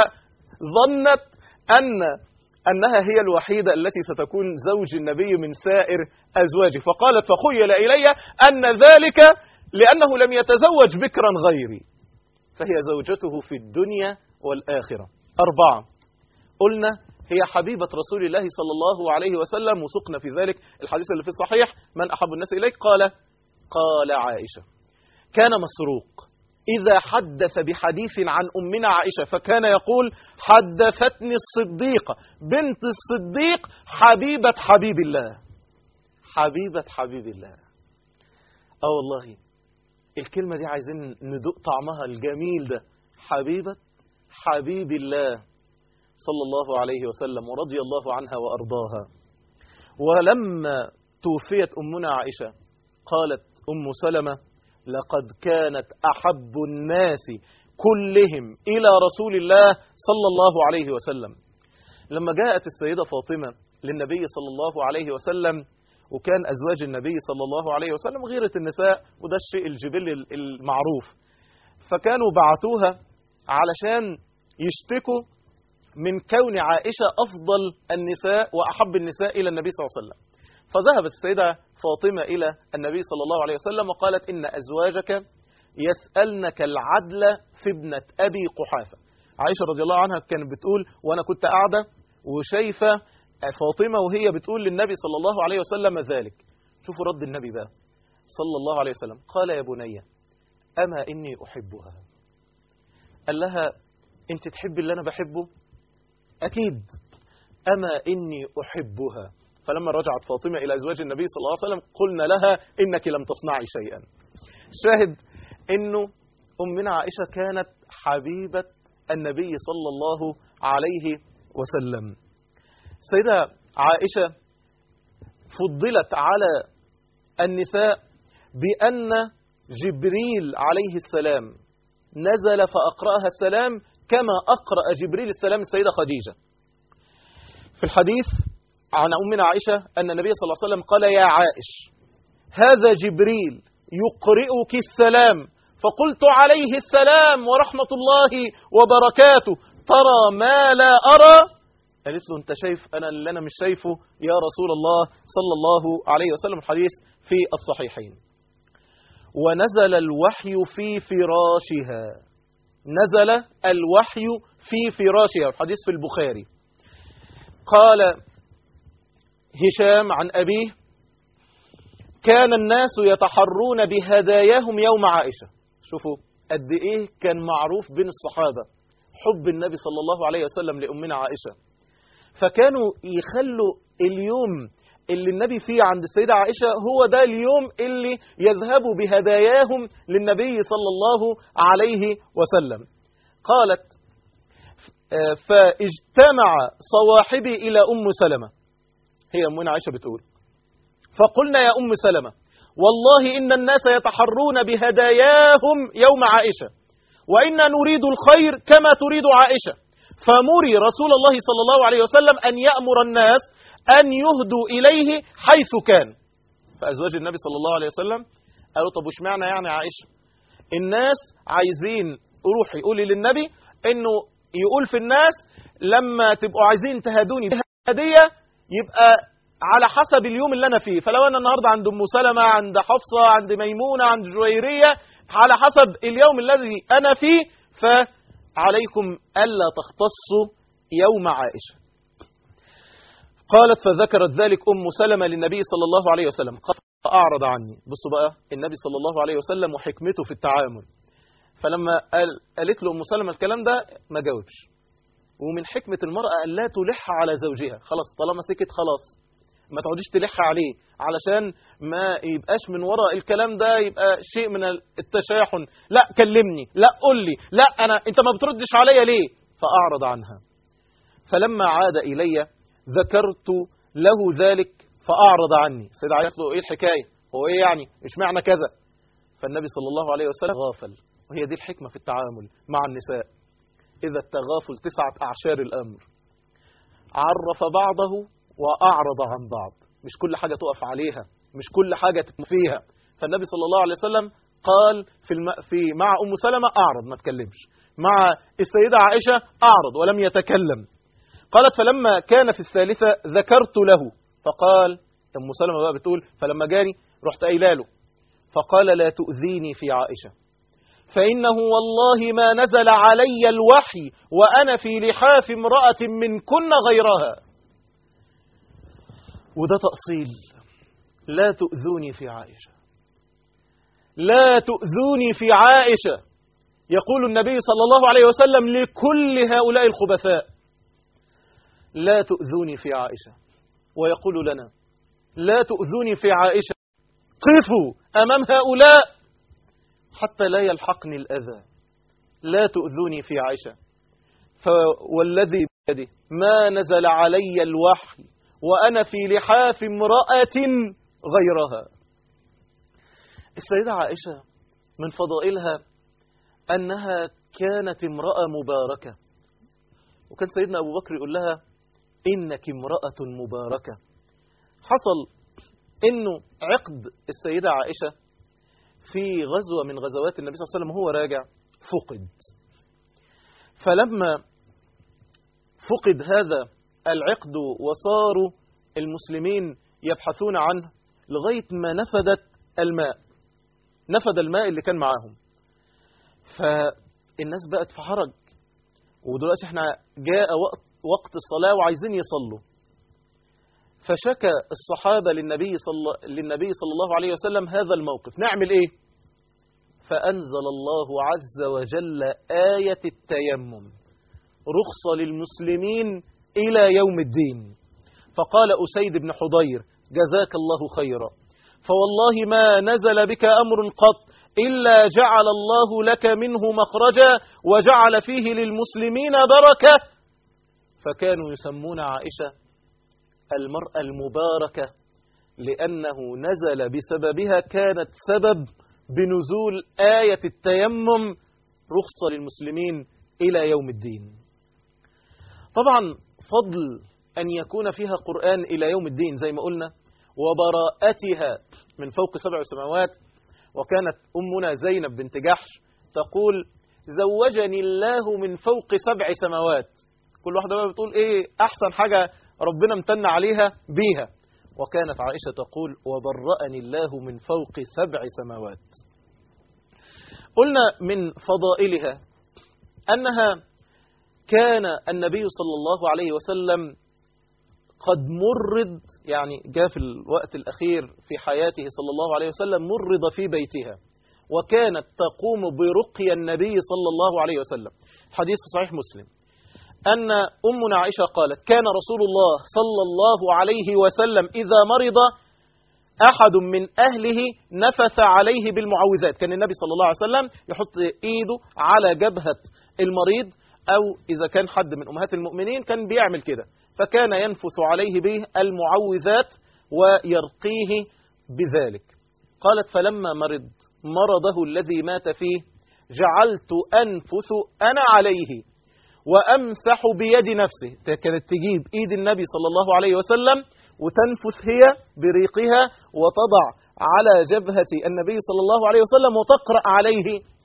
فظنت أن أنها هي الوحيدة التي ستكون زوج النبي من سائر أزواجه فقالت فخيل إلي أن ذلك لأنه لم يتزوج بكرا غيري فهي زوجته في الدنيا والآخرة أربعة قلنا هي حبيبة رسول الله صلى الله عليه وسلم وسقنا في ذلك الحديث اللي في الصحيح من أحب الناس إليك قال قال عائشة كان مسروق إذا حدث بحديث عن أمنا عائشة فكان يقول حدثتني الصديقة بنت الصديق حبيبة حبيب الله حبيبة حبيب الله اه والله الكلمة دي عايزين ندوق طعمها الجميل ده حبيبة حبيب الله صلى الله عليه وسلم ورضي الله عنها وأرضاها ولما توفيت أمنا عائشة قالت أم سلمة لقد كانت أحب الناس كلهم إلى رسول الله صلى الله عليه وسلم لما جاءت السيدة فاطمة للنبي صلى الله عليه وسلم وكان أزواج النبي صلى الله عليه وسلم غيرة النساء وده الشيء الجبل المعروف فكانوا بعتوها علشان يشتكوا من كون عائشة أفضل النساء وأحب النساء إلى النبي صلى الله عليه وسلم فذهبت السيدة فاطمة إلى النبي صلى الله عليه وسلم وقالت إن أزواجك يسألنك العدل في ابنة أبي قحافة عائشة رضي الله عنها كانت بتقول وأنا كنت قاعدة وشايفة فاطمة وهي بتقول للنبي صلى الله عليه وسلم ذلك شوفوا رد النبي بقى صلى الله عليه وسلم قال يا بني أما إني أحبها قال لها أنت تحب اللي أنا بحبه أكيد أما إني أحبها فلما رجعت فاطمة إلى أزواج النبي صلى الله عليه وسلم قلنا لها إنك لم تصنعي شيئا شاهد إنه أمنا عائشة كانت حبيبة النبي صلى الله عليه وسلم سيدة عائشة فضلت على النساء بأن جبريل عليه السلام نزل فأقرأها السلام كما أقرأ جبريل السلام السيدة خديجة في الحديث عن أمنا عائشة أن النبي صلى الله عليه وسلم قال يا عائش هذا جبريل يقرئك السلام فقلت عليه السلام ورحمة الله وبركاته ترى ما لا أرى قالت له انت شايف انا اللي انا مش شايفه يا رسول الله صلى الله عليه وسلم الحديث في الصحيحين ونزل الوحي في فراشها نزل الوحي في فراشها الحديث في البخاري قال هشام عن أبيه كان الناس يتحرون بهداياهم يوم عائشة شوفوا قد إيه كان معروف بين الصحابة حب النبي صلى الله عليه وسلم لأمنا عائشة فكانوا يخلوا اليوم اللي النبي فيه عند السيدة عائشة هو ده اليوم اللي يذهبوا بهداياهم للنبي صلى الله عليه وسلم قالت آه، فاجتمع صواحبي إلى أم سلمة هي أمنا عائشة بتقول فقلنا يا أم سلمة والله إن الناس يتحرون بهداياهم يوم عائشة وإنا نريد الخير كما تريد عائشة فمري رسول الله صلى الله عليه وسلم أن يأمر الناس أن يهدوا إليه حيث كان فأزواج النبي صلى الله عليه وسلم قالوا طب وش معنى يعني عائشة الناس عايزين روحي قولي للنبي انه يقول في الناس لما تبقوا عايزين تهدوني بهدية يبقى على حسب اليوم اللي انا فيه فلو انا النهارده عند ام سلمة عند حفصة عند ميمونة عند جويرية على حسب اليوم الذي انا فيه فعليكم الا تختصوا يوم عائشة قالت فذكرت ذلك ام سلمة للنبي صلى الله عليه وسلم قال اعرض عني بصوا بقى النبي صلى الله عليه وسلم وحكمته في التعامل فلما قال قالت له ام سلمة الكلام ده ما جاوبش ومن حكمة المرأة أن لا تلح على زوجها خلاص طالما سكت خلاص ما تقعديش تلح عليه علشان ما يبقاش من وراء الكلام ده يبقى شيء من التشاحن لا كلمني لا قل لي لا أنا أنت ما بتردش عليا ليه فأعرض عنها فلما عاد إلي ذكرت له ذلك فأعرض عني سيدة عائشة له إيه الحكاية هو إيه يعني مش معنى كذا فالنبي صلى الله عليه وسلم غافل وهي دي الحكمة في التعامل مع النساء إذا التغافل تسعة أعشار الأمر عرف بعضه وأعرض عن بعض مش كل حاجة تقف عليها مش كل حاجة تكون فيها فالنبي صلى الله عليه وسلم قال في, الم... في مع أم سلمة أعرض ما تكلمش مع السيدة عائشة أعرض ولم يتكلم قالت فلما كان في الثالثة ذكرت له فقال أم سلمة بقى بتقول فلما جاني رحت قايله له فقال لا تؤذيني في عائشة فإنه والله ما نزل علي الوحي وأنا في لحاف امرأة من كن غيرها وده تأصيل لا تؤذوني في عائشة لا تؤذوني في عائشة يقول النبي صلى الله عليه وسلم لكل هؤلاء الخبثاء لا تؤذوني في عائشة ويقول لنا لا تؤذوني في عائشة قفوا أمام هؤلاء حتى لا يلحقني الأذى لا تؤذوني في عائشة فوالذي بيده ما نزل علي الوحي وأنا في لحاف امرأة غيرها السيدة عائشة من فضائلها أنها كانت امرأة مباركة وكان سيدنا أبو بكر يقول لها إنك امرأة مباركة حصل إنه عقد السيدة عائشة في غزوة من غزوات النبي صلى الله عليه وسلم وهو راجع فقد فلما فقد هذا العقد وصاروا المسلمين يبحثون عنه لغاية ما نفدت الماء نفد الماء اللي كان معاهم فالناس بقت في حرج ودلوقتي احنا جاء وقت, وقت الصلاة وعايزين يصلوا فشكى الصحابة للنبي صلى, للنبي صلى الله عليه وسلم هذا الموقف نعمل ايه فأنزل الله عز وجل آية التيمم رخصة للمسلمين إلى يوم الدين فقال أسيد بن حضير جزاك الله خيرا فوالله ما نزل بك أمر قط إلا جعل الله لك منه مخرجا وجعل فيه للمسلمين بركة فكانوا يسمون عائشة المرأة المباركة لأنه نزل بسببها كانت سبب بنزول آية التيمم رخصة للمسلمين إلى يوم الدين طبعا فضل أن يكون فيها قرآن إلى يوم الدين زي ما قلنا وبراءتها من فوق سبع سماوات وكانت أمنا زينب بنت جحش تقول زوجني الله من فوق سبع سماوات كل واحدة بقى بتقول إيه أحسن حاجة ربنا امتن عليها بيها وكانت عائشة تقول وبرأني الله من فوق سبع سماوات قلنا من فضائلها أنها كان النبي صلى الله عليه وسلم قد مرض يعني جاء في الوقت الأخير في حياته صلى الله عليه وسلم مرض في بيتها وكانت تقوم برقي النبي صلى الله عليه وسلم حديث صحيح مسلم أن أمنا عائشة قالت كان رسول الله صلى الله عليه وسلم إذا مرض أحد من أهله نفث عليه بالمعوذات كان النبي صلى الله عليه وسلم يحط إيده على جبهة المريض أو إذا كان حد من أمهات المؤمنين كان بيعمل كده فكان ينفث عليه به المعوذات ويرقيه بذلك قالت فلما مرض مرضه الذي مات فيه جعلت أنفث أنا عليه وأمسح بيد نفسه كانت تجيب إيد النبي صلى الله عليه وسلم وتنفث هي بريقها وتضع على جبهة النبي صلى الله عليه وسلم وتقرأ عليه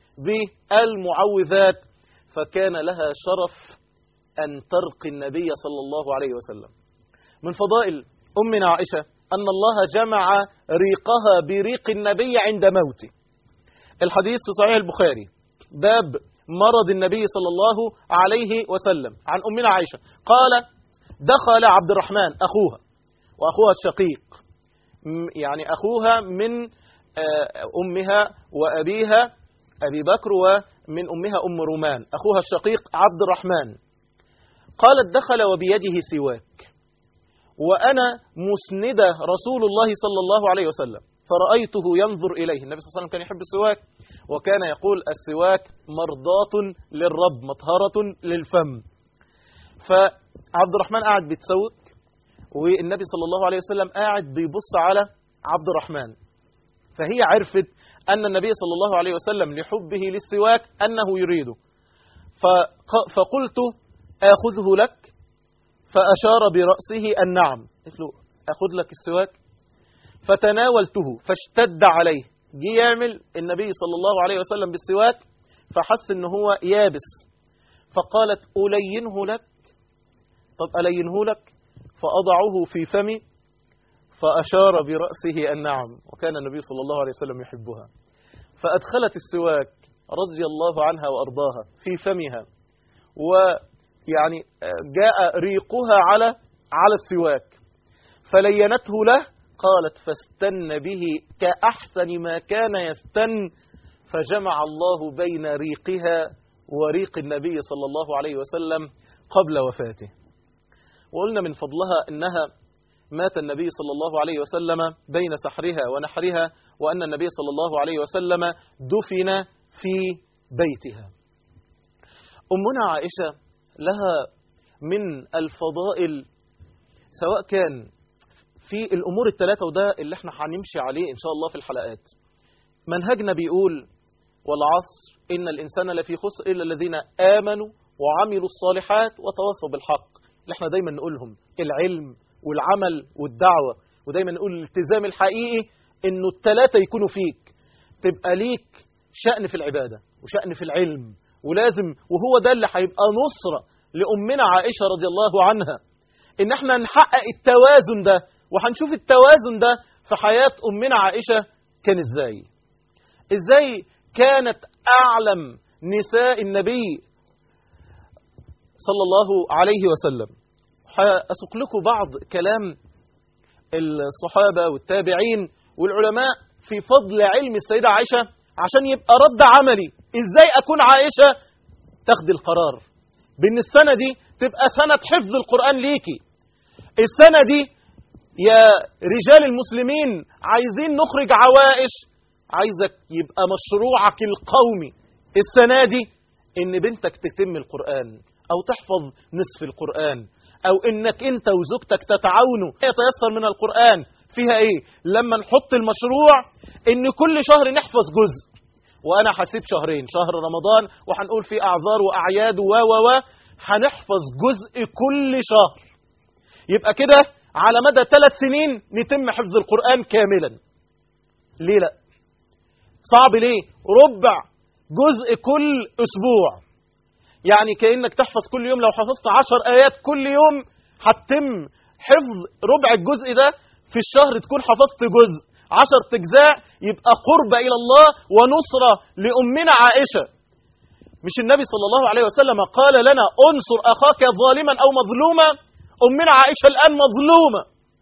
بالمعوذات فكان لها شرف أن ترقي النبي صلى الله عليه وسلم من فضائل أمنا عائشة أن الله جمع ريقها بريق النبي عند موته الحديث في صحيح البخاري باب مرض النبي صلى الله عليه وسلم عن أمنا عائشة قال دخل عبد الرحمن أخوها وأخوها الشقيق يعني أخوها من أمها وأبيها أبي بكر ومن أمها أم رومان أخوها الشقيق عبد الرحمن قالت دخل وبيده سواك وأنا مسندة رسول الله صلى الله عليه وسلم فرأيته ينظر إليه النبي صلى الله عليه وسلم كان يحب السواك وكان يقول السواك مرضاة للرب مطهرة للفم فعبد الرحمن قاعد بيتسوك والنبي صلى الله عليه وسلم قاعد بيبص على عبد الرحمن فهي عرفت أن النبي صلى الله عليه وسلم لحبه للسواك أنه يريده فقلت آخذه لك فأشار برأسه النعم قلت له أخذ لك السواك فتناولته فاشتد عليه جه يعمل النبي صلى الله عليه وسلم بالسواك فحس ان هو يابس فقالت ألينه لك طب ألينه لك فأضعه في فمي فأشار برأسه النعم وكان النبي صلى الله عليه وسلم يحبها فأدخلت السواك رضي الله عنها وأرضاها في فمها ويعني جاء ريقها على على السواك فلينته له قالت فاستن به كأحسن ما كان يستن فجمع الله بين ريقها وريق النبي صلى الله عليه وسلم قبل وفاته وقلنا من فضلها أنها مات النبي صلى الله عليه وسلم بين سحرها ونحرها وأن النبي صلى الله عليه وسلم دفن في بيتها أمنا عائشة لها من الفضائل سواء كان في الأمور الثلاثة وده اللي احنا هنمشي عليه إن شاء الله في الحلقات منهجنا بيقول والعصر إن الإنسان لفي خسر إلا الذين آمنوا وعملوا الصالحات وتواصوا بالحق اللي احنا دايما نقولهم العلم والعمل والدعوة ودايما نقول الالتزام الحقيقي انه الثلاثة يكونوا فيك تبقى ليك شأن في العبادة وشأن في العلم ولازم وهو ده اللي هيبقى نصرة لأمنا عائشة رضي الله عنها ان احنا نحقق التوازن ده وهنشوف التوازن ده في حياة أمنا عائشة كان ازاي ازاي كانت أعلم نساء النبي صلى الله عليه وسلم أسوق لكم بعض كلام الصحابة والتابعين والعلماء في فضل علم السيدة عائشة عشان يبقى رد عملي ازاي أكون عائشة تاخد القرار بأن السنة دي تبقى سنة حفظ القرآن ليكي السنة دي يا رجال المسلمين عايزين نخرج عوائش عايزك يبقى مشروعك القومي السنة دي ان بنتك تتم القرآن او تحفظ نصف القرآن او انك انت وزوجتك تتعاونوا يتيسر من القرآن فيها ايه لما نحط المشروع ان كل شهر نحفظ جزء وانا هسيب شهرين شهر رمضان وهنقول فيه اعذار واعياد و و و هنحفظ جزء كل شهر يبقى كده على مدى ثلاث سنين نتم حفظ القرآن كاملا ليه لا صعب ليه ربع جزء كل أسبوع يعني كأنك تحفظ كل يوم لو حفظت عشر آيات كل يوم هتتم حفظ ربع الجزء ده في الشهر تكون حفظت جزء عشر تجزاء يبقى قرب إلى الله ونصرة لأمنا عائشة مش النبي صلى الله عليه وسلم قال لنا انصر أخاك ظالما أو مظلوما أمنا عائشة الآن مظلومة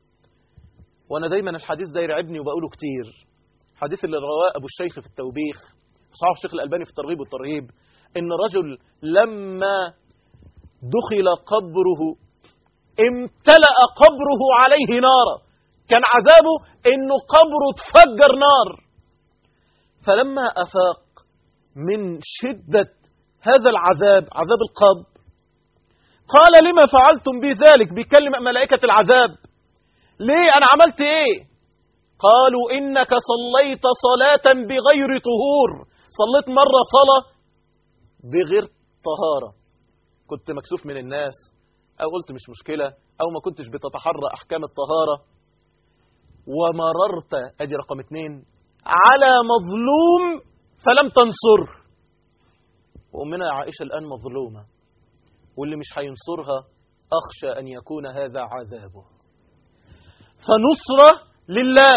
وأنا دايما الحديث ده يرعبني وبقوله كتير حديث اللي رواه أبو الشيخ في التوبيخ صحيح الشيخ الألباني في الترغيب والترهيب إن رجل لما دخل قبره امتلأ قبره عليه نارا كان عذابه إنه قبره تفجر نار فلما أفاق من شدة هذا العذاب عذاب القبر قال لما فعلتم بي ذلك بيكلم ملائكة العذاب ليه أنا عملت إيه قالوا إنك صليت صلاة بغير طهور صليت مرة صلاة بغير طهارة كنت مكسوف من الناس أو قلت مش مشكلة أو ما كنتش بتتحرى أحكام الطهارة ومررت أدي رقم اتنين على مظلوم فلم تنصر وأمنا عائشة الآن مظلومة واللي مش هينصرها أخشى أن يكون هذا عذابه فنصرة لله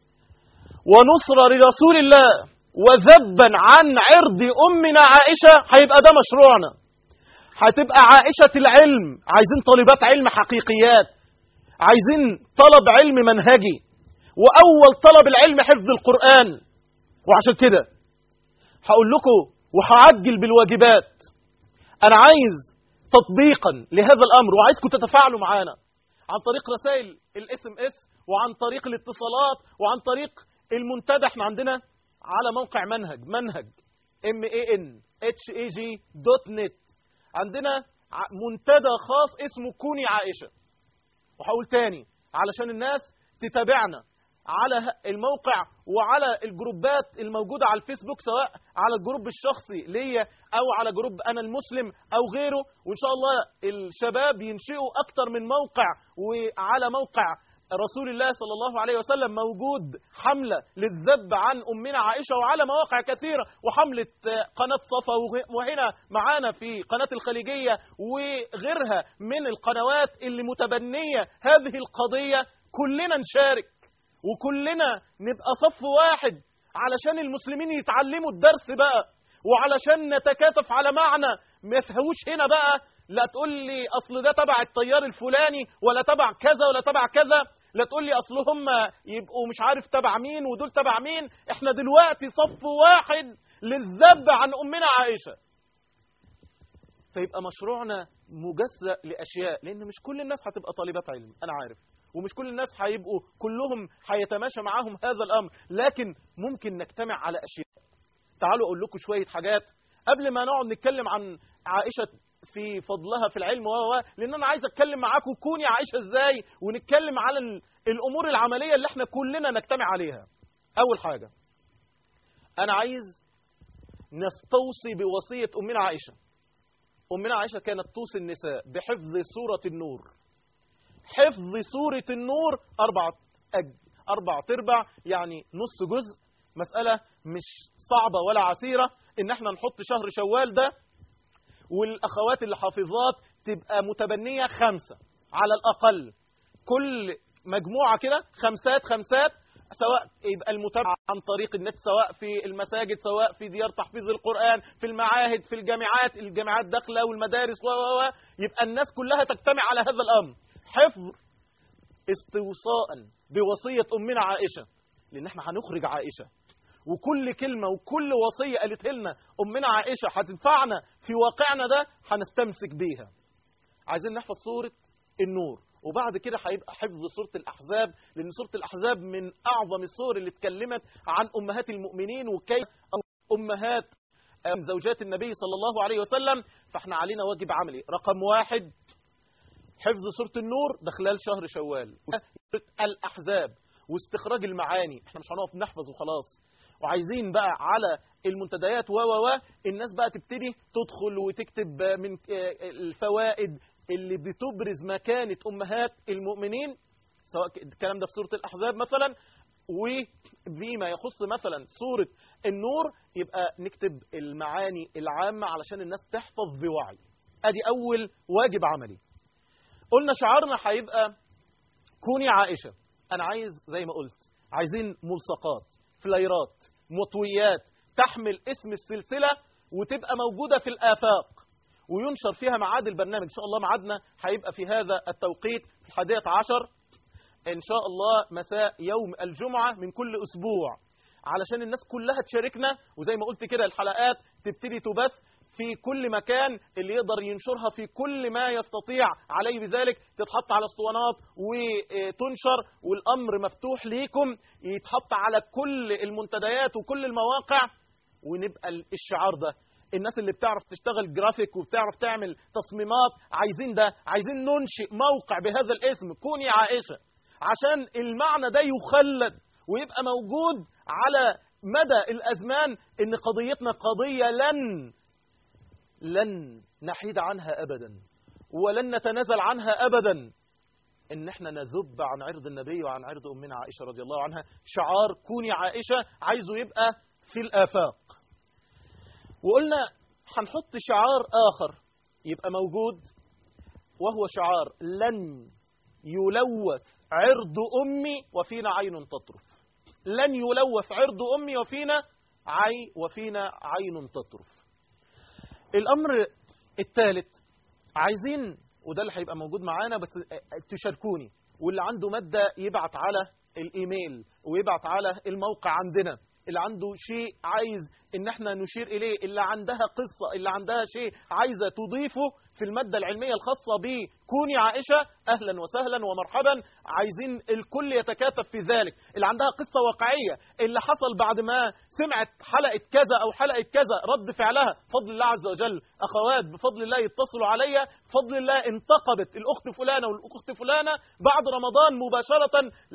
ونصرة لرسول الله وذبا عن عرض أمنا عائشة هيبقى ده مشروعنا هتبقى عائشة العلم عايزين طالبات علم حقيقيات عايزين طلب علم منهجي وأول طلب العلم حفظ القرآن وعشان كده هقول لكم وهعجل بالواجبات أنا عايز تطبيقا لهذا الأمر وعايزكم تتفاعلوا معانا عن طريق رسائل الاس ام اس وعن طريق الاتصالات وعن طريق المنتدى احنا عندنا على موقع منهج منهج ام اي ان اتش اي جي دوت نت عندنا ع- منتدى خاص اسمه كوني عائشه وهقول تاني علشان الناس تتابعنا على ه- الموقع وعلى الجروبات الموجودة على الفيسبوك سواء على الجروب الشخصي ليا أو على جروب أنا المسلم أو غيره وإن شاء الله الشباب ينشئوا أكتر من موقع وعلى موقع رسول الله صلى الله عليه وسلم موجود حملة للذب عن أمنا عائشة وعلى مواقع كثيرة وحملة آه، قناة صفا وغ- وهنا معانا في قناة الخليجية وغيرها من القنوات اللي متبنية هذه القضية كلنا نشارك وكلنا نبقى صف واحد علشان المسلمين يتعلموا الدرس بقى وعلشان نتكاتف على معنى ما فيهوش هنا بقى لا تقول لي اصل ده تبع التيار الفلاني ولا تبع كذا ولا تبع كذا لا تقول لي اصل هم يبقوا مش عارف تبع مين ودول تبع مين احنا دلوقتي صف واحد للذب عن امنا عائشه فيبقى مشروعنا مجزأ لاشياء لان مش كل الناس هتبقى طالبات علم انا عارف ومش كل الناس هيبقوا كلهم هيتماشى معاهم هذا الامر لكن ممكن نجتمع على اشياء تعالوا اقول لكم شويه حاجات قبل ما نقعد نتكلم عن عائشه في فضلها في العلم و و- لان انا عايز اتكلم معاكم كوني عائشه ازاي ونتكلم على ال- الامور العمليه اللي احنا كلنا نجتمع عليها اول حاجه انا عايز نستوصي بوصيه امنا عائشه امنا عائشه كانت توصي النساء بحفظ سوره النور حفظ سورة النور أربعة أج... أربع تربع يعني نص جزء مسألة مش صعبة ولا عسيرة إن احنا نحط شهر شوال ده والأخوات اللي حافظات تبقى متبنية خمسة على الأقل كل مجموعة كده خمسات خمسات سواء يبقى المتابعة عن طريق النت سواء في المساجد سواء في ديار تحفيظ القرآن في المعاهد في الجامعات الجامعات داخلة والمدارس و و و يبقى الناس كلها تجتمع على هذا الأمر حفظ استوصاء بوصية أمنا عائشة لأن احنا هنخرج عائشة وكل كلمة وكل وصية قالت لنا أمنا عائشة هتنفعنا في واقعنا ده هنستمسك بيها عايزين نحفظ سورة النور وبعد كده هيبقى حفظ سورة الأحزاب لأن سورة الأحزاب من أعظم السور اللي اتكلمت عن أمهات المؤمنين وكيف أمهات أم زوجات النبي صلى الله عليه وسلم فاحنا علينا واجب عملي رقم واحد حفظ سورة النور ده خلال شهر شوال سورة الأحزاب واستخراج المعاني احنا مش هنقف نحفظ وخلاص وعايزين بقى على المنتديات و و و الناس بقى تبتدي تدخل وتكتب من آه، الفوائد اللي بتبرز مكانة أمهات المؤمنين سواء الكلام ده في سورة الأحزاب مثلا وبما يخص مثلا سورة النور يبقى نكتب المعاني العامة علشان الناس تحفظ بوعي ادي اول واجب عملي قلنا شعارنا هيبقى كوني عائشة انا عايز زي ما قلت عايزين ملصقات فلايرات مطويات تحمل اسم السلسلة وتبقى موجودة في الآفاق وينشر فيها ميعاد البرنامج إن شاء الله ميعادنا هيبقى في هذا التوقيت في الحادية عشر إن شاء الله مساء يوم الجمعة من كل أسبوع علشان الناس كلها تشاركنا وزي ما قلت كده الحلقات تبتدي تبث في كل مكان اللي يقدر ينشرها في كل ما يستطيع عليه بذلك تتحط على اسطوانات وتنشر والأمر مفتوح ليكم يتحط على كل المنتديات وكل المواقع ونبقى الشعار ده الناس اللي بتعرف تشتغل جرافيك وبتعرف تعمل تصميمات عايزين ده عايزين ننشئ موقع بهذا الاسم كوني عائشة عشان المعنى ده يخلد ويبقى موجود على مدى الأزمان إن قضيتنا قضية لن لن نحيد عنها أبدا ولن نتنازل عنها أبدا إن احنا نذب عن عرض النبي وعن عرض أمنا عائشة رضي الله عنها شعار كوني عائشة عايزه يبقى في الآفاق وقلنا هنحط شعار آخر يبقى موجود وهو شعار لن يلوث عرض أمي وفينا عين تطرف لن يلوث عرض أمي وفينا عي وفينا عين تطرف الأمر الثالث عايزين وده اللي هيبقى موجود معانا بس تشاركوني واللي عنده مادة يبعت على الإيميل ويبعت على الموقع عندنا اللي عنده شيء عايز ان احنا نشير اليه اللي عندها قصة اللي عندها شيء عايزة تضيفه في المادة العلمية الخاصة بكوني عائشة اهلا وسهلا ومرحبا عايزين الكل يتكاتف في ذلك اللي عندها قصة واقعية اللي حصل بعد ما سمعت حلقة كذا او حلقة كذا رد فعلها بفضل الله عز وجل اخوات بفضل الله يتصلوا عليا بفضل الله انتقبت الاخت فلانة والاخت فلانة بعد رمضان مباشرة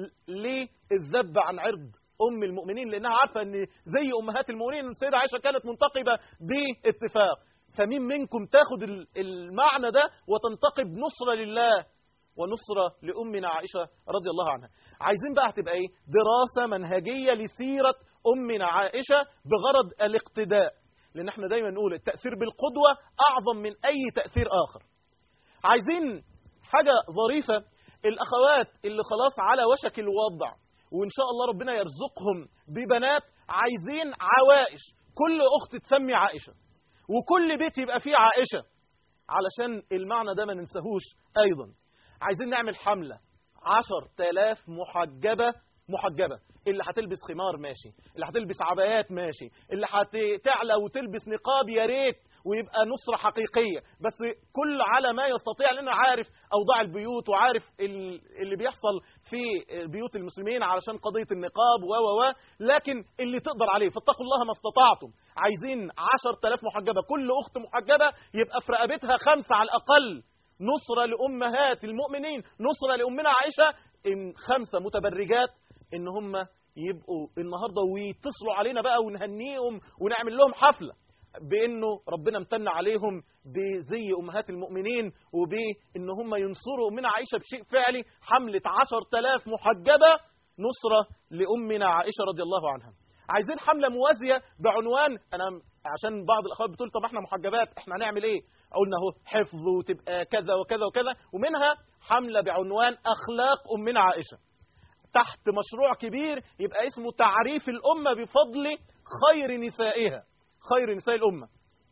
للذب عن عرض أم المؤمنين لأنها عارفة أن زي أمهات المؤمنين السيدة عائشة كانت منتقبة باتفاق فمين منكم تاخد المعنى ده وتنتقب نصرة لله ونصرة لأمنا عائشة رضي الله عنها عايزين بقى هتبقى إيه دراسة منهجية لسيرة أمنا عائشة بغرض الاقتداء لأن احنا دايما نقول التأثير بالقدوة أعظم من أي تأثير آخر عايزين حاجة ظريفة الأخوات اللي خلاص على وشك الوضع وإن شاء الله ربنا يرزقهم ببنات عايزين عوائش كل أخت تسمي عائشة وكل بيت يبقى فيه عائشة علشان المعنى ده ما ننساهوش أيضا عايزين نعمل حملة عشر تلاف محجبة محجبة اللي هتلبس خمار ماشي اللي هتلبس عبايات ماشي اللي هتعلى وتلبس نقاب يا ريت ويبقى نصرة حقيقية بس كل على ما يستطيع لأنه عارف أوضاع البيوت وعارف اللي بيحصل في بيوت المسلمين علشان قضية النقاب و و و لكن اللي تقدر عليه فاتقوا الله ما استطعتم عايزين عشر تلاف محجبة كل أخت محجبة يبقى في رقبتها خمسة على الأقل نصرة لأمهات المؤمنين نصرة لأمنا عائشة إن خمسة متبرجات إن هم يبقوا النهاردة ويتصلوا علينا بقى ونهنيهم ونعمل لهم حفلة بانه ربنا امتن عليهم بزي امهات المؤمنين وبان هم ينصروا امنا عائشه بشيء فعلي حمله 10000 محجبه نصره لامنا عائشه رضي الله عنها عايزين حمله موازيه بعنوان انا عشان بعض الاخوات بتقول طب احنا محجبات احنا هنعمل ايه قلنا اهو حفظ وتبقى كذا وكذا وكذا ومنها حمله بعنوان اخلاق امنا عائشه تحت مشروع كبير يبقى اسمه تعريف الامه بفضل خير نسائها خير نساء الأمة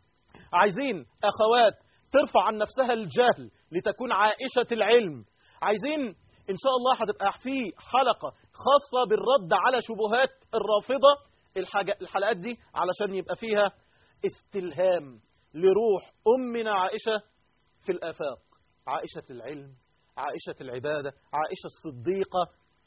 عايزين أخوات ترفع عن نفسها الجهل لتكون عائشة العلم عايزين إن شاء الله هتبقى في حلقة خاصة بالرد على شبهات الرافضة الحاجة الحلقات دي علشان يبقى فيها استلهام لروح أمنا عائشة في الآفاق عائشة العلم عائشة العبادة عائشة الصديقة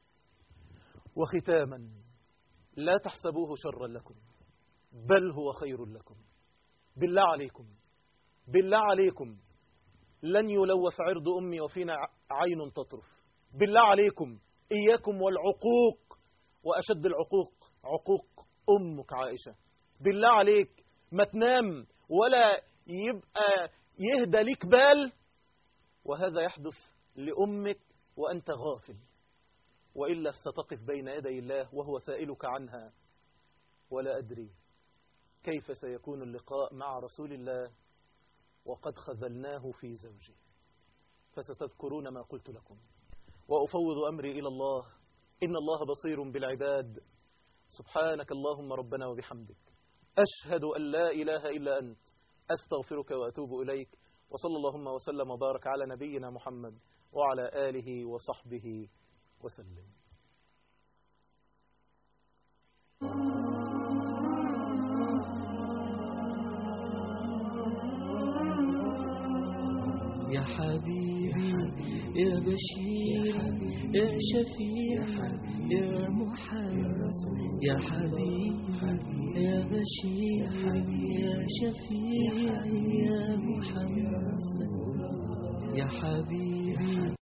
وختاما لا تحسبوه شرا لكم بل هو خير لكم بالله عليكم بالله عليكم لن يلوث عرض أمي وفينا عين تطرف بالله عليكم إياكم والعقوق وأشد العقوق عقوق أمك عائشة بالله عليك ما تنام ولا يبقى يهدى لك بال وهذا يحدث لأمك وأنت غافل وإلا ستقف بين يدي الله وهو سائلك عنها ولا أدري كيف سيكون اللقاء مع رسول الله وقد خذلناه في زوجه فستذكرون ما قلت لكم وأفوض أمري إلى الله إن الله بصير بالعباد سبحانك اللهم ربنا وبحمدك أشهد أن لا إله إلا أنت أستغفرك وأتوب إليك وصلى اللهم وسلم وبارك على نبينا محمد وعلى آله وصحبه وسلم يا حبيبي يا بشير يا شفيع يا محمد يا حبيبي يا بشير يا شفيع يا محمد يا حبيبي